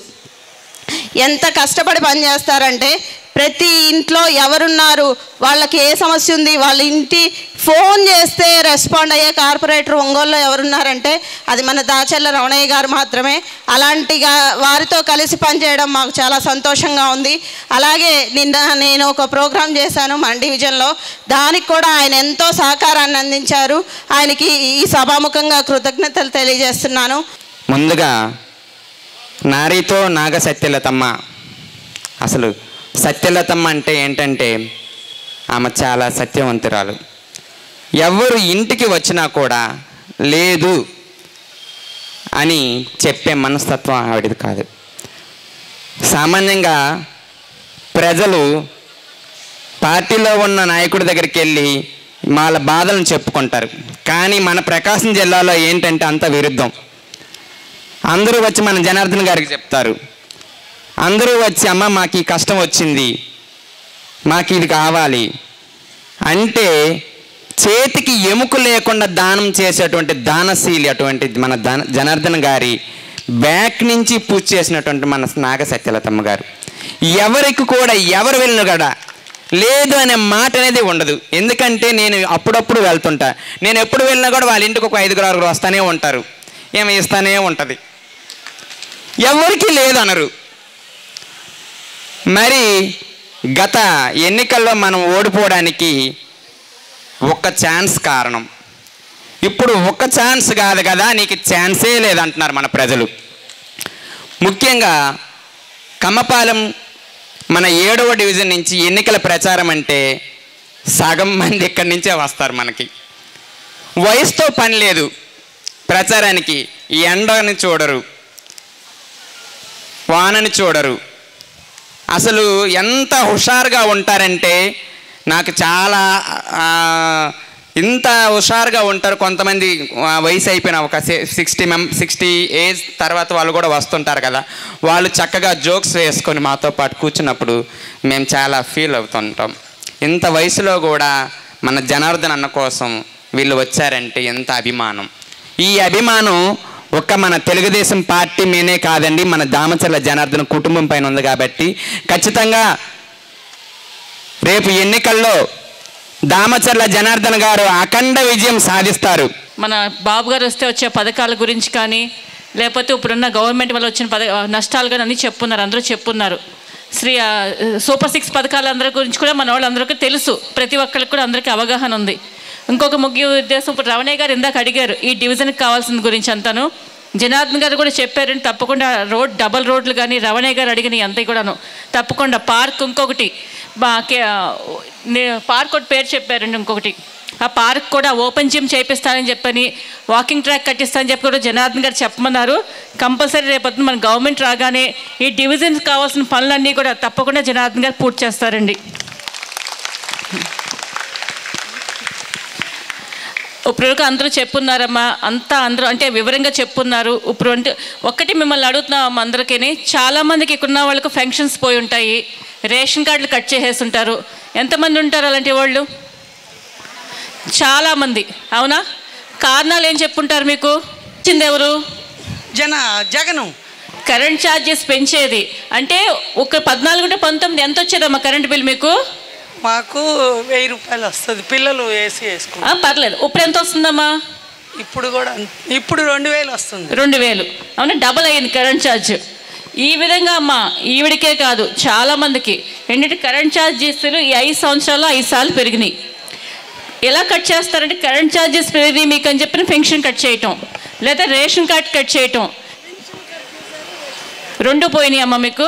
ఎంత కష్టపడి పనిచేస్తారంటే ప్రతి ఇంట్లో ఎవరున్నారు వాళ్ళకి ఏ సమస్య ఉంది వాళ్ళ ఇంటి ఫోన్ చేస్తే రెస్పాండ్ అయ్యే కార్పొరేటర్ ఒంగోలులో ఎవరున్నారంటే అది మన దాచెల్ల రమణయ్య గారు మాత్రమే అలాంటిగా వారితో కలిసి పనిచేయడం మాకు చాలా సంతోషంగా ఉంది అలాగే నిన్న నేను ఒక ప్రోగ్రాం చేశాను మన డివిజన్లో దానికి కూడా ఆయన ఎంతో సహకారాన్ని అందించారు ఆయనకి ఈ సభాముఖంగా కృతజ్ఞతలు తెలియజేస్తున్నాను ముందుగా నారీతో నాగ సత్యలతమ్మ అసలు సత్యలతమ్మ అంటే ఏంటంటే ఆమె చాలా సత్యవంతురాలు ఎవరు ఇంటికి వచ్చినా కూడా లేదు అని చెప్పే మనస్తత్వం ఆవిడది కాదు సామాన్యంగా ప్రజలు పార్టీలో ఉన్న నాయకుడి దగ్గరికి వెళ్ళి వాళ్ళ బాధలను చెప్పుకుంటారు కానీ మన ప్రకాశం జిల్లాలో ఏంటంటే అంత విరుద్ధం అందరూ వచ్చి మన జనార్దన్ గారికి చెప్తారు అందరూ వచ్చి అమ్మ మాకు ఈ కష్టం వచ్చింది మాకు ఇది కావాలి అంటే చేతికి ఎముక లేకుండా దానం చేసేటువంటి దానశీలి అటువంటి మన ధన జనార్దన్ గారి బ్యాక్ నుంచి పూజ చేసినటువంటి మన నాగ సత్యలతమ్మ గారు ఎవరికి కూడా ఎవరు వెళ్ళిన కూడా లేదు అనే మాట అనేది ఉండదు ఎందుకంటే నేను అప్పుడప్పుడు వెళ్తుంటా నేను ఎప్పుడు వెళ్ళినా కూడా వాళ్ళ ఇంటికి ఒక ఐదుగురు ఆరుగురు వస్తానే ఉంటారు ఏమి ఇస్తానే ఉంటుంది ఎవరికి లేదు అనరు మరి గత ఎన్నికల్లో మనం ఓడిపోవడానికి ఒక్క ఛాన్స్ కారణం ఇప్పుడు ఒక్క ఛాన్స్ కాదు కదా నీకు ఛాన్సే లేదంటున్నారు మన ప్రజలు ముఖ్యంగా కమ్మపాలెం మన ఏడవ డివిజన్ నుంచి ఎన్నికల ప్రచారం అంటే సగం మంది ఇక్కడి నుంచే వస్తారు మనకి వయసుతో పని లేదు ప్రచారానికి ఎండని చూడరు వానని చూడరు అసలు ఎంత హుషారుగా ఉంటారంటే నాకు చాలా ఆ, ఇంత హుషారుగా ఉంటారు కొంతమంది ఆ, వయసు అయిపోయిన ఒక సిక్స్టీ మెం సిక్స్టీ ఏజ్ తర్వాత వాళ్ళు కూడా వస్తుంటారు కదా వాళ్ళు చక్కగా జోక్స్ వేసుకొని మాతో పాటు కూర్చున్నప్పుడు మేము చాలా ఫీల్ అవుతుంటాం ఇంత వయసులో కూడా మన జనార్దన్ అన్న కోసం వీళ్ళు వచ్చారంటే ఎంత అభిమానం ఈ అభిమానం ఒక్క మన తెలుగుదేశం పార్టీ మీనే కాదండి మన దామచర్ల జనార్దన్ కుటుంబం పైన ఉంది కాబట్టి ఖచ్చితంగా రేపు ఎన్నికల్లో దామచర్ల జనార్దన్ గారు అఖండ విజయం సాధిస్తారు మన బాబు గారు వస్తే వచ్చే పథకాల గురించి కానీ లేకపోతే ఇప్పుడున్న గవర్నమెంట్ వల్ల వచ్చిన పథ నష్టాలు కానీ అన్నీ చెప్పున్నారు అందరూ చెప్పున్నారు శ్రీ ఆ, సూపర్ సిక్స్ పథకాలు అందరి గురించి కూడా మన వాళ్ళందరికీ తెలుసు ప్రతి ఒక్కరికి కూడా అందరికీ అవగాహన ఉంది ఇంకొక ముఖ్య ఉద్దేశం ఇప్పుడు రమణయ్య గారు ఇందాక అడిగారు ఈ డివిజన్కి కావాల్సిన గురించి అంతాను జనార్దన్ గారు కూడా చెప్పారండి తప్పకుండా రోడ్ డబల్ రోడ్లు కానీ రమణయ్య గారు అడిగిన అంతే కూడాను తప్పకుండా పార్క్ ఇంకొకటి బా కే- నే- పార్క్ ఒకటి పేరు చెప్పారండి ఇంకొకటి ఆ పార్క్ కూడా ఓపెన్ జిమ్ చేపిస్తానని చెప్పని వాకింగ్ ట్రాక్ కట్టిస్తానని చెప్పి కూడా జనార్దన్ గారు చెప్పమన్నారు కంపల్సరీ రేపొద్దున మన గవర్నమెంట్ రాగానే ఈ డివిజన్స్ కావాల్సిన పనులన్నీ కూడా తప్పకుండా జనార్దన్ గారు పూర్తి చేస్తారండి ఇప్పుడు వరకు అందరూ చెప్పున్నారమ్మా అంతా అందరూ అంటే వివరంగా చెప్పున్నారు ఇప్పుడు అంటే ఒక్కటి మిమ్మల్ని అడుగుతున్నాం అందరికీ చాలామందికి ఇక్కడ ఉన్న వాళ్ళకు ఫంక్షన్స్ పోయి ఉంటాయి రేషన్ కార్డులు కట్ చేసేస్తుంటారు ఎంతమంది ఉంటారు అలాంటి వాళ్ళు చాలామంది అవునా కారణాలు ఏం చెప్పుంటారు మీకు ఇచ్చింది ఎవరు జన జగను కరెంట్ ఛార్జెస్ పెంచేది అంటే ఒక పద్నాలుగు అంటే పంతొమ్మిది ఎంత వచ్చేదమ్మా కరెంట్ బిల్ మీకు మాకు వెయ్యి రూపాయలు వస్తుంది పిల్లలు ఏసీ వేసుకుంటారు ఆ, పర్లేదు ఇప్పుడు ఎంత వస్తుందమ్మా ఇప్పుడు కూడా అంత- ఇప్పుడు రెండు వేలు వస్తుంది రెండు వేలు అవునా డబల్ అయ్యింది కరెంట్ ఛార్జ్ ఈ విధంగా అమ్మ ఈవిడికే కాదు చాలా మందికి ఏంటంటే కరెంట్ ఛార్జెస్లు ఈ ఐదు సంవత్సరాల్లో ఐదు సార్లు పెరిగినాయి ఎలా కట్ చేస్తారంటే కరెంట్ ఛార్జెస్ పెరిగినాయి మీకు అని చెప్పిన పెన్షన్ కట్ చేయటం లేదా రేషన్ కార్డ్ కట్ చేయటం రెండు పోయినాయి అమ్మ మీకు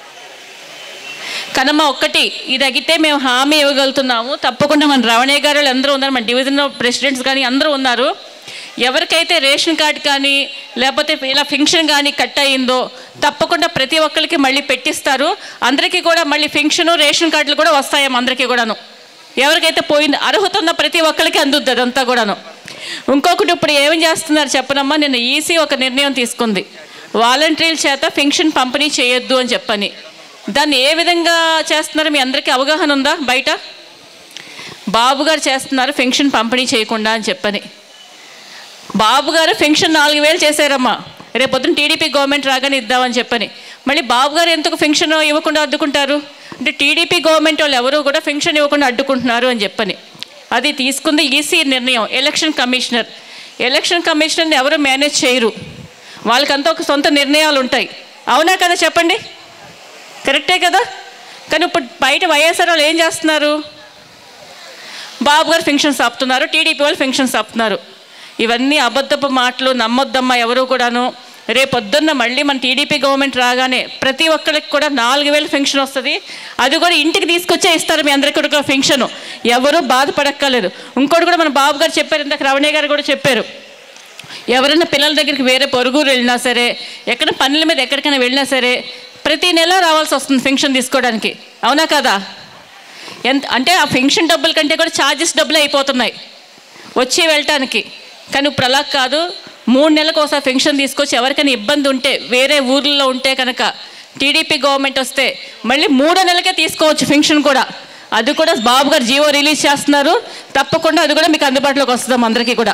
కనమ్మ ఒక్కటి ఇది అగితే మేము హామీ ఇవ్వగలుగుతున్నాము తప్పకుండా మన రవణయ్య గారు వాళ్ళు అందరూ ఉన్నారు మన డివిజన్ ప్రెసిడెంట్స్ కానీ అందరూ ఉన్నారు ఎవరికైతే రేషన్ కార్డ్ కానీ లేకపోతే ఇలా ఫింక్షన్ కానీ కట్ అయ్యిందో తప్పకుండా ప్రతి ఒక్కరికి మళ్ళీ పెట్టిస్తారు అందరికీ కూడా మళ్ళీ ఫింక్షను రేషన్ కార్డులు కూడా వస్తాయమ్మ అందరికీ కూడాను ఎవరికైతే పోయింది అర్హత ఉన్న ప్రతి ఒక్కరికి అందుద్ది అదంతా కూడాను ఇంకొకటి ఇప్పుడు ఏం చేస్తున్నారు చెప్పనమ్మా నిన్న ఈసీ ఒక నిర్ణయం తీసుకుంది వాలంటీర్ల చేత ఫింక్షన్ పంపిణీ చేయొద్దు అని చెప్పని దాన్ని ఏ విధంగా చేస్తున్నారు మీ అందరికీ అవగాహన ఉందా బయట బాబు గారు చేస్తున్నారు ఫెన్షన్ పంపిణీ చేయకుండా అని చెప్పని బాబు గారు ఫెన్షన్ నాలుగు వేలు చేశారమ్మా రేపొద్దున టీడీపీ గవర్నమెంట్ రాగానే ఇద్దామని చెప్పని మళ్ళీ బాబు గారు ఎందుకు ఫెన్షన్ ఇవ్వకుండా అడ్డుకుంటారు అంటే టీడీపీ గవర్నమెంట్ వాళ్ళు ఎవరు కూడా ఫెన్షన్ ఇవ్వకుండా అడ్డుకుంటున్నారు అని చెప్పని అది తీసుకుంది ఈసీ నిర్ణయం ఎలక్షన్ కమిషనర్ ఎలక్షన్ కమిషనర్ని ఎవరు మేనేజ్ చేయరు వాళ్ళకంతా ఒక సొంత నిర్ణయాలు ఉంటాయి అవునా కదా చెప్పండి కరెక్టే కదా కానీ ఇప్పుడు బయట వైఎస్ఆర్ వాళ్ళు ఏం చేస్తున్నారు బాబు గారు ఫంక్షన్స్ ఆపుతున్నారు టీడీపీ వాళ్ళు ఫంక్షన్స్ ఆపుతున్నారు ఇవన్నీ అబద్ధపు మాటలు నమ్మొద్దమ్మా ఎవరు కూడాను రేపొద్దున్న మళ్ళీ మన టీడీపీ గవర్నమెంట్ రాగానే ప్రతి ఒక్కరికి కూడా నాలుగు వేలు ఫెన్షన్ వస్తుంది అది కూడా ఇంటికి తీసుకొచ్చే ఇస్తారు మీ అందరికీ కూడా ఫెన్షన్ ఎవరు బాధపడక్కర్లేదు ఇంకోటి కూడా మన బాబు గారు చెప్పారు ఇందాక రమణయ్య గారు కూడా చెప్పారు ఎవరైనా పిల్లల దగ్గరికి వేరే పొరుగురు వెళ్ళినా సరే ఎక్కడ పనుల మీద ఎక్కడికైనా వెళ్ళినా సరే ప్రతి నెల రావాల్సి వస్తుంది ఫెన్షన్ తీసుకోవడానికి అవునా కదా ఎంత అంటే ఆ ఫెన్షన్ డబ్బుల కంటే కూడా ఛార్జెస్ డబ్బులు అయిపోతున్నాయి వచ్చి వెళ్ళటానికి కానీ ఇప్పుడు అలా కాదు మూడు నెలలకు ఒకసారి ఫెన్షన్ తీసుకొచ్చి ఎవరికైనా ఇబ్బంది ఉంటే వేరే ఊర్లలో ఉంటే కనుక టీడీపీ గవర్నమెంట్ వస్తే మళ్ళీ మూడో నెలకే తీసుకోవచ్చు ఫెన్షన్ కూడా అది కూడా బాబు గారు జీవో రిలీజ్ చేస్తున్నారు తప్పకుండా అది కూడా మీకు అందుబాటులోకి వస్తుందాం అందరికీ కూడా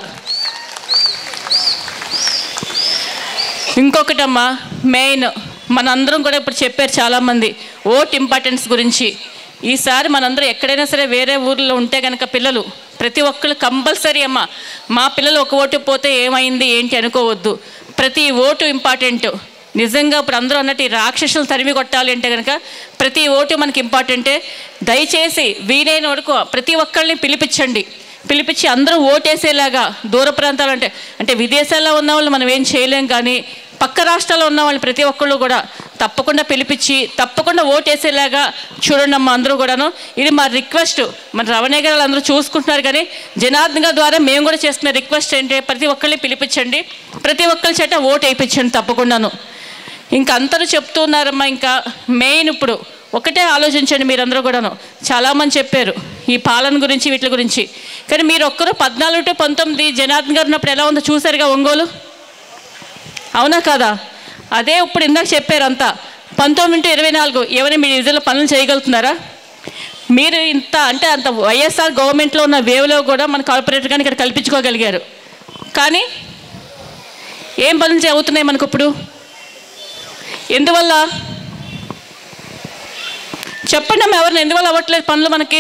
ఇంకొకటమ్మా మెయిన్ మనందరం కూడా ఇప్పుడు చెప్పారు చాలామంది ఓట్ ఇంపార్టెన్స్ గురించి ఈసారి మనందరం ఎక్కడైనా సరే వేరే ఊర్లో ఉంటే కనుక పిల్లలు ప్రతి ఒక్కరు కంపల్సరీ అమ్మ మా పిల్లలు ఒక ఓటు పోతే ఏమైంది ఏంటి అనుకోవద్దు ప్రతి ఓటు ఇంపార్టెంట్ నిజంగా ఇప్పుడు అందరూ అన్నట్టు ఈ రాక్షసులు తరిమి కొట్టాలి అంటే కనుక ప్రతి ఓటు మనకి ఇంపార్టెంటే దయచేసి వీలైన వరకు ప్రతి ఒక్కరిని పిలిపించండి పిలిపించి అందరూ ఓటేసేలాగా దూర ప్రాంతాలు అంటే అంటే విదేశాల్లో ఉన్న వాళ్ళు మనం ఏం చేయలేం కానీ పక్క రాష్ట్రాల్లో ఉన్న వాళ్ళు ప్రతి ఒక్కళ్ళు కూడా తప్పకుండా పిలిపించి తప్పకుండా ఓటేసేలాగా చూడండి అమ్మ అందరూ కూడాను ఇది మా రిక్వెస్ట్ మన రవణయ్య గారు అందరూ చూసుకుంటున్నారు కానీ జనార్దన్ గారి ద్వారా మేము కూడా చేస్తున్న రిక్వెస్ట్ ఏంటంటే ప్రతి ఒక్కరిని పిలిపించండి ప్రతి ఒక్కరి చేత ఓటు వేయించండి తప్పకుండాను ఇంకా అందరూ చెప్తున్నారమ్మా ఇంకా మెయిన్ ఇప్పుడు ఒకటే ఆలోచించండి మీరందరూ కూడాను చాలామంది చెప్పారు ఈ పాలన గురించి వీటి గురించి కానీ మీరు ఒక్కరు పద్నాలుగు టు పంతొమ్మిది జనార్దన్ గారు ఉన్నప్పుడు ఎలా ఉందో చూసారుగా ఒంగోలు అవునా కాదా అదే ఇప్పుడు ఇందాక చెప్పారు అంతా పంతొమ్మిది టు ఇరవై నాలుగు ఎవరైనా మీ నిధుల పనులు చేయగలుగుతున్నారా మీరు ఇంత అంటే అంత వైఎస్ఆర్ గవర్నమెంట్లో ఉన్న వేవ్లో కూడా మన కార్పొరేటర్ కానీ ఇక్కడ కల్పించుకోగలిగారు కానీ ఏం పనులు చే- అవుతున్నాయి మనకు ఇప్పుడు ఎందువల్ల చెప్పండి అమ్మ ఎవరిని ఎందువల్ల అవ్వట్లేదు పనులు మనకి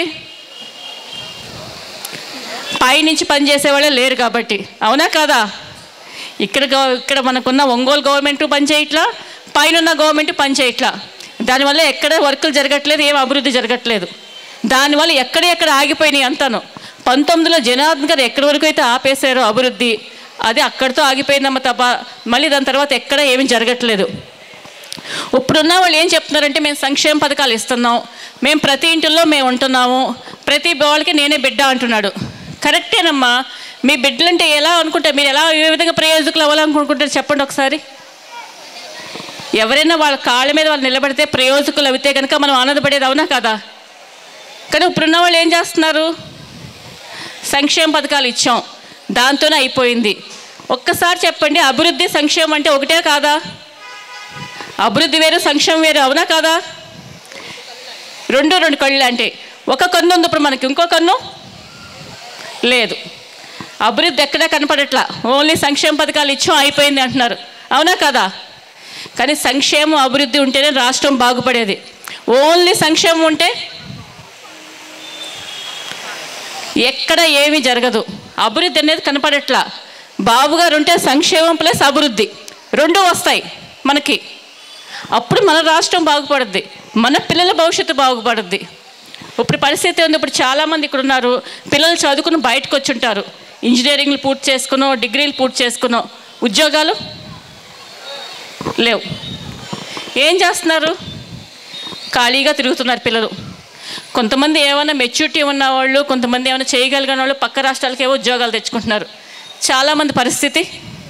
పైనుంచి పని చేసేవాళ్ళే లేరు కాబట్టి అవునా కాదా ఇక్కడ గవ- ఇక్కడ మనకున్న ఒంగోలు గవర్నమెంట్ పని చేయట్లా పైన ఉన్న గవర్నమెంట్ పని చేయట్లా దానివల్ల ఎక్కడ వర్కులు జరగట్లేదు ఏం అభివృద్ధి జరగట్లేదు దానివల్ల ఎక్కడ ఎక్కడ ఆగిపోయినాయి అంతాను పంతొమ్మిదిలో జనార్దన్ గారు ఎక్కడి వరకు అయితే ఆపేశారో అభివృద్ధి అది అక్కడితో ఆగిపోయిందమ్మ తప్ప మళ్ళీ దాని తర్వాత ఎక్కడ ఏమీ జరగట్లేదు ఇప్పుడున్న వాళ్ళు ఏం చెప్తున్నారంటే మేము సంక్షేమ పథకాలు ఇస్తున్నాం మేము ప్రతి ఇంటిల్లో మేము ఉంటున్నాము ప్రతి వాళ్ళకి నేనే బిడ్డ అంటున్నాడు కరెక్టేనమ్మా మీ బిడ్డలంటే ఎలా అనుకుంటారు మీరు ఎలా ఏ విధంగా ప్రయోజకులు అవ్వాలనుకుంటారు చెప్పండి ఒకసారి ఎవరైనా వాళ్ళ కాళ్ళ మీద వాళ్ళు నిలబడితే ప్రయోజకులు అవితే కనుక మనం ఆనందపడేది అవునా కదా కానీ ఇప్పుడున్న వాళ్ళు ఏం చేస్తున్నారు సంక్షేమ పథకాలు ఇచ్చాం దాంతోనే అయిపోయింది ఒక్కసారి చెప్పండి అభివృద్ధి సంక్షేమం అంటే ఒకటే కాదా అభివృద్ధి వేరు సంక్షేమం వేరు అవునా కాదా రెండు రెండు కళ్ళు అంటే ఒక కన్ను ఉంది ఇప్పుడు మనకి ఇంకో కన్ను లేదు అభివృద్ధి ఎక్కడా కనపడట్లా ఓన్లీ సంక్షేమ పథకాలు ఇచ్చాం అయిపోయింది అంటున్నారు అవునా కదా కానీ సంక్షేమం అభివృద్ధి ఉంటేనే రాష్ట్రం బాగుపడేది ఓన్లీ సంక్షేమం ఉంటే ఎక్కడ ఏమీ జరగదు అభివృద్ధి అనేది కనపడట్లా బాబు గారు ఉంటే సంక్షేమం ప్లస్ అభివృద్ధి రెండు వస్తాయి మనకి అప్పుడు మన రాష్ట్రం బాగుపడుద్ది మన పిల్లల భవిష్యత్తు బాగుపడుద్ది ఇప్పుడు పరిస్థితి ఉంది ఇప్పుడు చాలామంది ఇక్కడ ఉన్నారు పిల్లలు చదువుకుని బయటకు వచ్చి ఉంటారు ఇంజనీరింగ్లు పూర్తి చేసుకునో డిగ్రీలు పూర్తి చేసుకునో ఉద్యోగాలు లేవు ఏం చేస్తున్నారు ఖాళీగా తిరుగుతున్నారు పిల్లలు కొంతమంది ఏమైనా మెచ్యూరిటీ ఉన్న వాళ్ళు కొంతమంది ఏమైనా చేయగలిగిన వాళ్ళు పక్క రాష్ట్రాలకి ఏవో ఉద్యోగాలు తెచ్చుకుంటున్నారు చాలామంది పరిస్థితి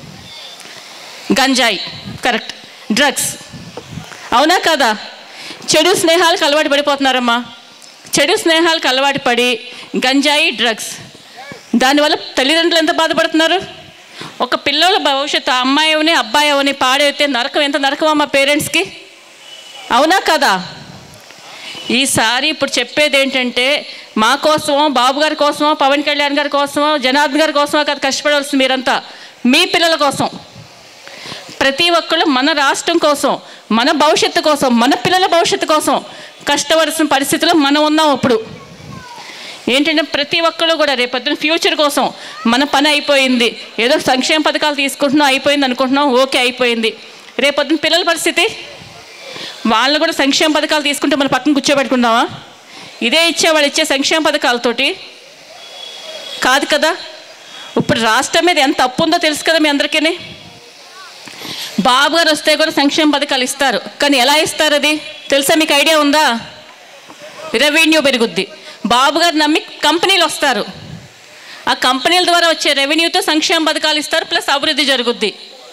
గంజాయి కరెక్ట్ డ్రగ్స్ అవునా కదా చెడు స్నేహాలకు అలవాటు పడిపోతున్నారమ్మా చెడు స్నేహాలకు అలవాటు పడి గంజాయి డ్రగ్స్ దానివల్ల తల్లిదండ్రులు ఎంత బాధపడుతున్నారు ఒక పిల్లల భవిష్యత్తు అమ్మాయి అవని అబ్బాయి అవని పాడైతే నరకం ఎంత నరకం అమ్మా పేరెంట్స్కి అవునా కదా ఈసారి ఇప్పుడు చెప్పేది ఏంటంటే మా కోసమో బాబు గారి కోసమో పవన్ కళ్యాణ్ గారి కోసమో జనార్దన్ గారి కోసమో కాదు కష్టపడవలసింది మీరంతా మీ పిల్లల కోసం ప్రతి ఒక్కళ్ళు మన రాష్ట్రం కోసం మన భవిష్యత్తు కోసం మన పిల్లల భవిష్యత్తు కోసం కష్టపడాల్సిన పరిస్థితిలో మనం ఉన్నాం ఇప్పుడు ఏంటంటే ప్రతి ఒక్కళ్ళు కూడా రేపొద్దున ఫ్యూచర్ కోసం మన పని అయిపోయింది ఏదో సంక్షేమ పథకాలు తీసుకుంటున్నాం అయిపోయింది అనుకుంటున్నాం ఓకే అయిపోయింది రేపొద్దున పిల్లల పరిస్థితి వాళ్ళు కూడా సంక్షేమ పథకాలు తీసుకుంటే మన పక్కన కూర్చోబెట్టుకుందామా ఇదే ఇచ్చే వాళ్ళు ఇచ్చే సంక్షేమ పథకాలతోటి కాదు కదా ఇప్పుడు రాష్ట్రం మీద ఎంత అప్పు ఉందో తెలుసు కదా మీ అందరికీ బాబు గారు వస్తే కూడా సంక్షేమ పథకాలు ఇస్తారు కానీ ఎలా ఇస్తారు అది తెలుసా మీకు ఐడియా ఉందా రెవెన్యూ పెరుగుద్ది బాబు గారు నమ్మి కంపెనీలు వస్తారు ఆ కంపెనీల ద్వారా వచ్చే రెవెన్యూతో సంక్షేమ పథకాలు ఇస్తారు ప్లస్ అభివృద్ధి జరుగుద్ది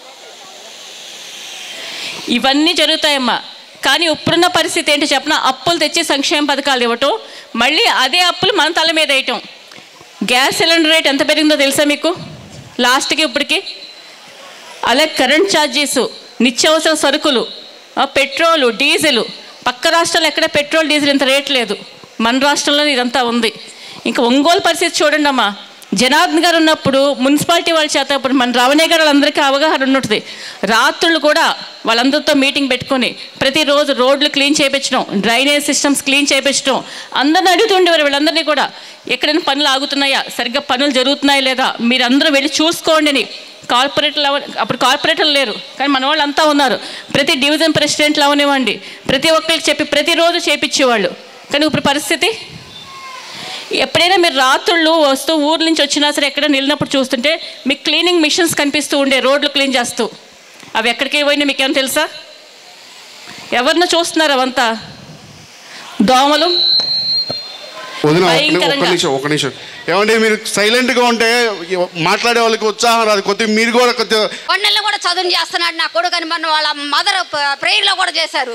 ఇవన్నీ జరుగుతాయమ్మా కానీ ఇప్పుడున్న పరిస్థితి ఏంటి చెప్పిన అప్పులు తెచ్చి సంక్షేమ పథకాలు ఇవ్వటం మళ్ళీ అదే అప్పులు మన తల మీద వేయటం గ్యాస్ సిలిండర్ రేట్ ఎంత పెరిగిందో తెలుసా మీకు లాస్ట్కి ఇప్పటికి అలాగే కరెంట్ ఛార్జీసు నిత్యావసర సరుకులు ఆ, పెట్రోలు డీజిల్ పక్క రాష్ట్రాల్లో ఎక్కడ పెట్రోల్ డీజిల్ ఇంత రేట్ లేదు మన రాష్ట్రంలో ఇదంతా ఉంది ఇంకా ఒంగోలు పరిస్థితి చూడండి అమ్మా జనార్దన్ గారు ఉన్నప్పుడు మున్సిపాలిటీ వాళ్ళ చేత ఇప్పుడు మన రవణయ్య గారు వాళ్ళందరికీ అవగాహన ఉన్నది రాత్రులు కూడా వాళ్ళందరితో మీటింగ్ పెట్టుకొని ప్రతిరోజు రోడ్లు క్లీన్ చేయించడం డ్రైనేజ్ సిస్టమ్స్ క్లీన్ చేయించడం అందరిని అడుగుతుండేవారు వీళ్ళందరినీ కూడా ఎక్కడైనా పనులు ఆగుతున్నాయా సరిగ్గా పనులు జరుగుతున్నాయా లేదా మీరందరూ వెళ్ళి చూసుకోండి అని కార్పొరేటర్లు అవ అప్పుడు కార్పొరేటర్లు లేరు కానీ మన వాళ్ళు అంతా ఉన్నారు ప్రతి డివిజన్ ప్రెసిడెంట్లు అవనివ్వండి ప్రతి ఒక్కరికి చెప్పి ప్రతిరోజు చేపించేవాళ్ళు కానీ ఇప్పుడు పరిస్థితి ఎప్పుడైనా మీరు రాత్రుళ్ళు వస్తూ ఊర్ల నుంచి వచ్చినా సరే ఎక్కడ వెళ్ళినప్పుడు చూస్తుంటే మీకు క్లీనింగ్ మిషన్స్ కనిపిస్తూ ఉండే రోడ్లు క్లీన్ చేస్తూ అవి ఎక్కడికి పోయినా మీకు ఏమైనా తెలుసా ఎవరిని చూస్తున్నారు అవంతా దోమలు వదిన ఒక ని- ఒక భయంకరంగా. నిమిషం ఒక నిమిషం ఏమంటే మీరు సైలెంట్గా ఉంటే మాట్లాడే వాళ్ళకి ఉత్సాహం రాదు కొద్దిగా మీరు కూడా కొద్దిగా కొండల్లో కూడా చదువు చేస్తున్నాడు నా కొడుకు అని మన వాళ్ళ మదర్ ప్రేయర్లో కూడా చేశారు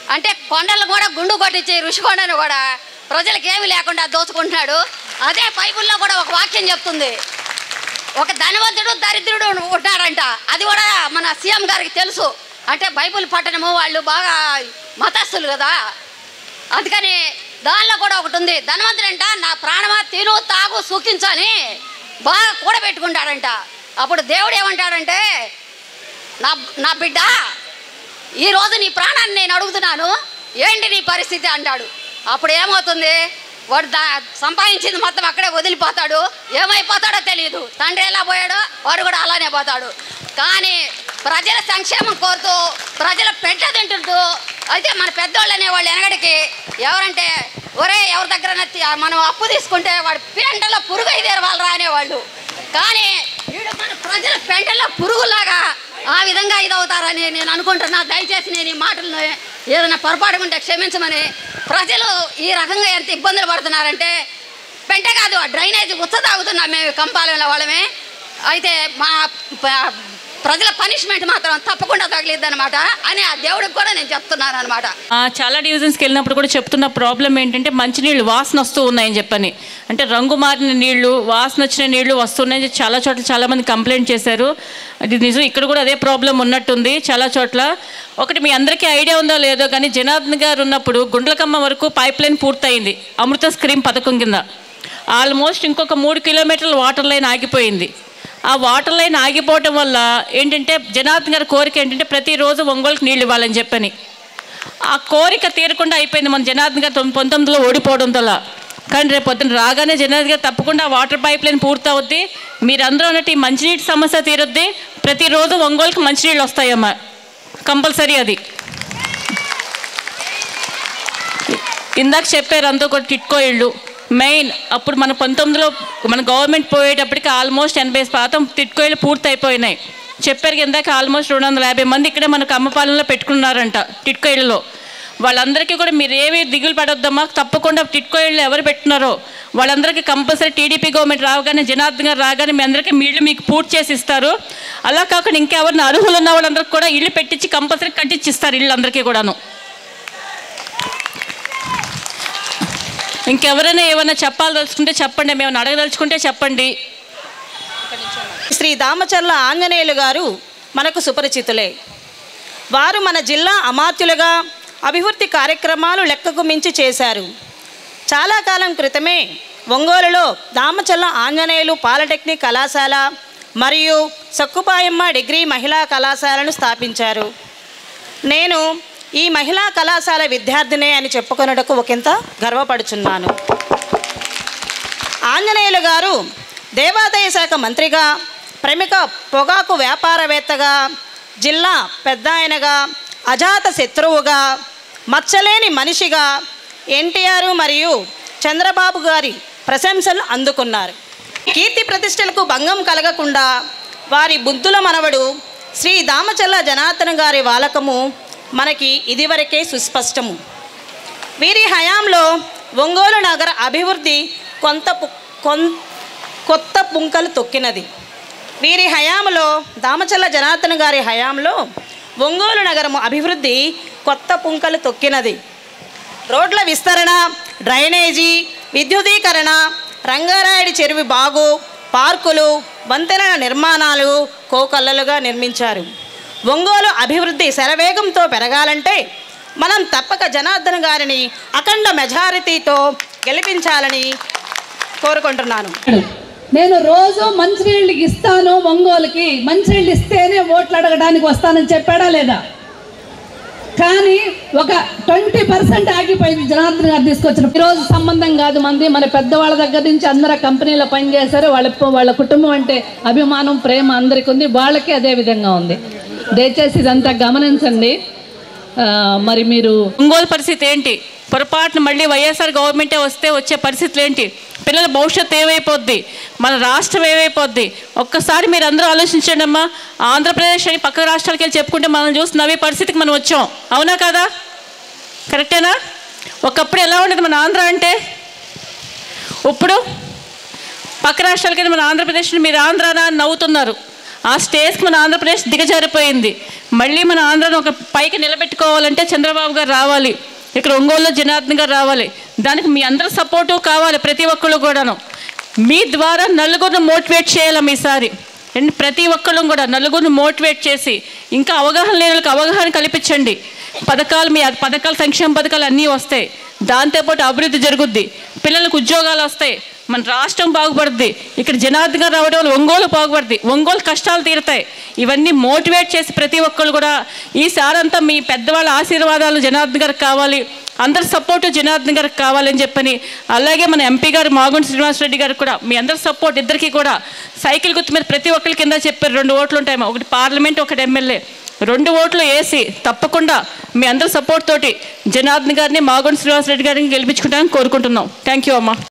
అంటే కొండలు కూడా గుండు కొట్టించి ఋషికొండను కూడా ప్రజలకు ఏమీ లేకుండా దోచుకుంటున్నాడు అదే బైబిల్లో కూడా ఒక వాక్యం చెప్తుంది ఒక ధనవంతుడు దరిద్రుడు ఉన్నారంట అది కూడా మన సీఎం గారికి తెలుసు అంటే బైబిల్ పట్టణము వాళ్ళు బాగా మతస్థులు కదా అందుకని దానిలో కూడా ఒకటి ఉంది ధనవంతుడంట నా ప్రాణమా తిను తాగు సుఖించని బాగా కూడబెట్టుకుంటాడంట అప్పుడు దేవుడు ఏమంటాడంటే నా నా బిడ్డ ఈరోజు నీ ప్రాణాన్ని నేను అడుగుతున్నాను ఏంటి నీ పరిస్థితి అంటాడు అప్పుడు ఏమవుతుంది వాడు దా సంపాదించింది మొత్తం అక్కడే వదిలిపోతాడు ఏమైపోతాడో తెలియదు తండ్రి ఎలా పోయాడో వాడు కూడా అలానే పోతాడు కానీ ప్రజల సంక్షేమం కోరుతూ ప్రజల పెంట తింటుంటూ అయితే మన పెద్దోళ్ళు అనేవాళ్ళు వెనగడికి ఎవరంటే ఒరే ఎవరి దగ్గర మనం అప్పు తీసుకుంటే వాడు పెంటలో పురుగు అయితే వాళ్ళు అనేవాళ్ళు కానీ వీడు మన ప్రజల పెంటలో పురుగులాగా ఆ విధంగా ఇదవుతారని నేను అనుకుంటున్నా దయచేసి నేను ఈ మాటలను ఏదైనా పొరపాటు ఉంటే క్షమించమని ప్రజలు ఈ రకంగా ఎంత ఇబ్బందులు పడుతున్నారంటే పెంట కాదు ఆ డ్రైనేజ్ ఉచ్చ తాగుతున్నాం మేము కంపాలెంలో వాళ్ళమే అయితే మా ప- ప్రజల పనిష్మెంట్ మాత్రం తప్పకుండా తగిలిద్ది అనమాట అని ఆ దేవుడికి కూడా నేను చెప్తున్నాను అనమాట ఆ, చాలా డివిజన్స్కి వెళ్ళినప్పుడు కూడా చెప్తున్న ప్రాబ్లం ఏంటంటే మంచినీళ్ళు వాసన వస్తూ ఉన్నాయని చెప్పని అంటే రంగు మారిన నీళ్లు వాసన వచ్చిన నీళ్లు వస్తున్నాయని చెప్పి చాలా చోట్ల చాలా మంది కంప్లైంట్ చేశారు అది నిజం ఇక్కడ కూడా అదే ప్రాబ్లం ఉన్నట్టుంది చాలా చోట్ల ఒకటి మీ అందరికీ ఐడియా ఉందో లేదో కానీ జనార్దన్ గారు ఉన్నప్పుడు గుండ్లకమ్మ వరకు పైప్ లైన్ పూర్తయింది అమృత స్క్రీమ్ పథకం కింద ఆల్మోస్ట్ ఇంకొక మూడు కిలోమీటర్ల వాటర్ లైన్ ఆగిపోయింది ఆ వాటర్ లైన్ ఆగిపోవటం వల్ల ఏంటంటే జనార్దన్ గారి కోరిక ఏంటంటే ప్రతిరోజు ఒంగోలుకి నీళ్ళు ఇవ్వాలని చెప్పని ఆ కోరిక తీరకుండా అయిపోయింది మన జనార్దన్ గారు తొమ్- పంతొమ్మిదిలో ఓడిపోవడంతో కానీ రేపు పొద్దున రాగానే జనార్దన్ గారు తప్పకుండా వాటర్ పైప్ లైన్ పూర్తవుద్ది మీరందరూ అన్నట్టు ఈ మంచినీటి సమస్య తీరుద్ది ప్రతిరోజు ఒంగోలుకి మంచినీళ్ళు వస్తాయమ్మా కంపల్సరీ అది ఇందాక చెప్పారు అంతా కూడా టిట్కో ఇళ్ళు మెయిన్ అప్పుడు మన పంతొమ్మిదిలో మన గవర్నమెంట్ పోయేటప్పటికి ఆల్మోస్ట్ ఎనభై శాతం టిట్కో ఇళ్ళు పూర్తి అయిపోయినాయి చెప్పారు కదా ఇందాక ఆల్మోస్ట్ రెండు వందల యాభై మంది ఇక్కడే మనకు అమ్మపాలెంలో పెట్టుకున్నారంట టిట్కో ఇళ్ళలో వాళ్ళందరికీ కూడా మీరు ఏమీ దిగులు పడొద్దమ్మా తప్పకుండా టిట్కో ఇళ్ళు ఎవరు పెట్టున్నారో వాళ్ళందరికీ కంపల్సరీ టీడీపీ గవర్నమెంట్ రాగానే జనార్దన్ గారు రాగానే మీ అందరికీ మీ ఇళ్ళు మీకు పూర్తి చేసి ఇస్తారు అలా కాకుండా ఇంకెవరిని అర్హులు ఉన్న వాళ్ళందరికీ కూడా ఇల్లు పెట్టించి కంపల్సరీ కట్టించి ఇస్తారు ఇళ్ళు అందరికీ కూడాను ఇంకెవరైనా ఏమైనా చెప్పాలదలుచుకుంటే చెప్పండి మేము అడగదలుచుకుంటే చెప్పండి శ్రీ దామచర్ల ఆంజనేయులు గారు మనకు సుపరిచితులే వారు మన జిల్లా అమాత్యులుగా అభివృద్ధి కార్యక్రమాలు లెక్కకు మించి చేశారు చాలా కాలం క్రితమే ఒంగోలులో దామచర్ల ఆంజనేయులు పాలిటెక్నిక్ కళాశాల మరియు సక్కుపాయమ్మ డిగ్రీ మహిళా కళాశాలను స్థాపించారు నేను ఈ మహిళా కళాశాల విద్యార్థినే అని చెప్పుకొనుటకు ఒకంత గర్వపడుచున్నాను ఆంజనేయులు గారు దేవాదాయ శాఖ మంత్రిగా ప్రముఖ పొగాకు వ్యాపారవేత్తగా జిల్లా పెద్ద ఆయనగా అజాత శత్రువుగా మచ్చలేని మనిషిగా ఎన్టీఆర్ మరియు చంద్రబాబు గారి ప్రశంసలు అందుకున్నారు కీర్తి ప్రతిష్టలకు భంగం కలగకుండా వారి బుద్ధుల మనవడు శ్రీ దామచల్ల జనార్దన్ గారి వాలకము మనకి ఇదివరకే సుస్పష్టము వీరి హయాంలో ఒంగోలు నగర అభివృద్ధి కొంత పు- కొన్- కొత్త పుంకలు తొక్కినది వీరి హయాంలో దామచల్ల జనార్దన్ గారి హయాంలో ఒంగోలు నగరము అభివృద్ధి కొత్త పుంకలు తొక్కినది రోడ్ల విస్తరణ డ్రైనేజీ విద్యుదీకరణ రంగారాయుడి చెరువు బాగు పార్కులు వంతెనల నిర్మాణాలు కోకల్లలుగా నిర్మించారు ఒంగోలు అభివృద్ధి శరవేగంతో పెరగాలంటే మనం తప్పక జనార్దన్ గారిని అఖండ మెజారిటీతో గెలిపించాలని కోరుకుంటున్నాను నేను రోజు మంచినీళ్ళకి ఇస్తాను ఒంగోలుకి మంచినీళ్ళు ఇస్తేనే ఓట్లు అడగడానికి వస్తానని చెప్పాడా లేదా కానీ ఒక ట్వంటీ పర్సెంట్ ఆగిపోయింది జనార్దన్ గారు తీసుకొచ్చిన ఈరోజు సంబంధం కాదు మంది మన పెద్దవాళ్ళ దగ్గర నుంచి అందరూ ఆ కంపెనీలో పనిచేశారు వాళ్ళ వాళ్ళ కుటుంబం అంటే అభిమానం ప్రేమ అందరికీ ఉంది వాళ్ళకి అదే విధంగా ఉంది దయచేసి ఇదంతా గమనించండి ఆ, మరి మీరు ఒంగోలు పరిస్థితి ఏంటి పొరపాటున మళ్ళీ వైఎస్ఆర్ గవర్నమెంటే వస్తే వచ్చే పరిస్థితులు ఏంటి పిల్లల భవిష్యత్తు ఏమైపోద్ది మన రాష్ట్రం ఏమైపోద్ది ఒక్కసారి మీరు అందరూ ఆలోచించండి అమ్మా ఆంధ్రప్రదేశ్ అని పక్క రాష్ట్రాలకి వెళ్ళి చెప్పుకుంటే మనం చూసి నవ్వే పరిస్థితికి మనం వచ్చాం అవునా కదా కరెక్టేనా ఒకప్పుడు ఎలా ఉండేది మన ఆంధ్ర అంటే ఇప్పుడు పక్క రాష్ట్రాలకి మన ఆంధ్రప్రదేశ్ మీరు ఆంధ్రానా అని నవ్వుతున్నారు ఆ స్టేజ్కి మన ఆంధ్రప్రదేశ్ దిగజారిపోయింది మళ్ళీ మన ఆంధ్రాను ఒక పైకి నిలబెట్టుకోవాలంటే చంద్రబాబు గారు రావాలి ఇక్కడ ఒంగోలులో జనార్దన్ గారు రావాలి దానికి మీ అందరి సపోర్టు కావాలి ప్రతి ఒక్కళ్ళు కూడాను మీ ద్వారా నలుగురిని మోటివేట్ చేయాలి ఈసారి అండ్ ప్రతి ఒక్కళ్ళు కూడా నలుగురిని మోటివేట్ చేసి ఇంకా అవగాహన లేని వాళ్ళకి అవగాహన కల్పించండి పథకాలు మీ పథకాలు సంక్షేమ పథకాలు అన్నీ వస్తాయి దాంతోపాటు అభివృద్ధి జరుగుద్ది పిల్లలకు ఉద్యోగాలు వస్తాయి మన రాష్ట్రం బాగుపడుద్ది ఇక్కడ జనార్దన్ గారు రావడం వల్ల ఒంగోలు బాగుపడుద్ది ఒంగోలు కష్టాలు తీరుతాయి ఇవన్నీ మోటివేట్ చేసి ప్రతి ఒక్కళ్ళు కూడా ఈసారంతా మీ పెద్దవాళ్ళ ఆశీర్వాదాలు జనార్దన్ గారికి కావాలి అందరి సపోర్ట్ జనార్దన్ గారికి కావాలని చెప్పని అలాగే మన ఎంపీ గారు మాగుంటి శ్రీనివాసరెడ్డి గారికి కూడా మీ అందరి సపోర్ట్ ఇద్దరికి కూడా సైకిల్ గుర్తు మీద ప్రతి ఒక్కరి కింద చెప్పారు రెండు ఓట్లు ఉంటాయి ఒకటి పార్లమెంట్ ఒకటి ఎమ్మెల్యే రెండు ఓట్లు వేసి తప్పకుండా మీ అందరి సపోర్ట్ తోటి జనార్దన్ గారిని మాగుంటి శ్రీనివాసరెడ్డి గారిని గెలిపించుకుంటామని కోరుకుంటున్నాం థ్యాంక్ యూ అమ్మా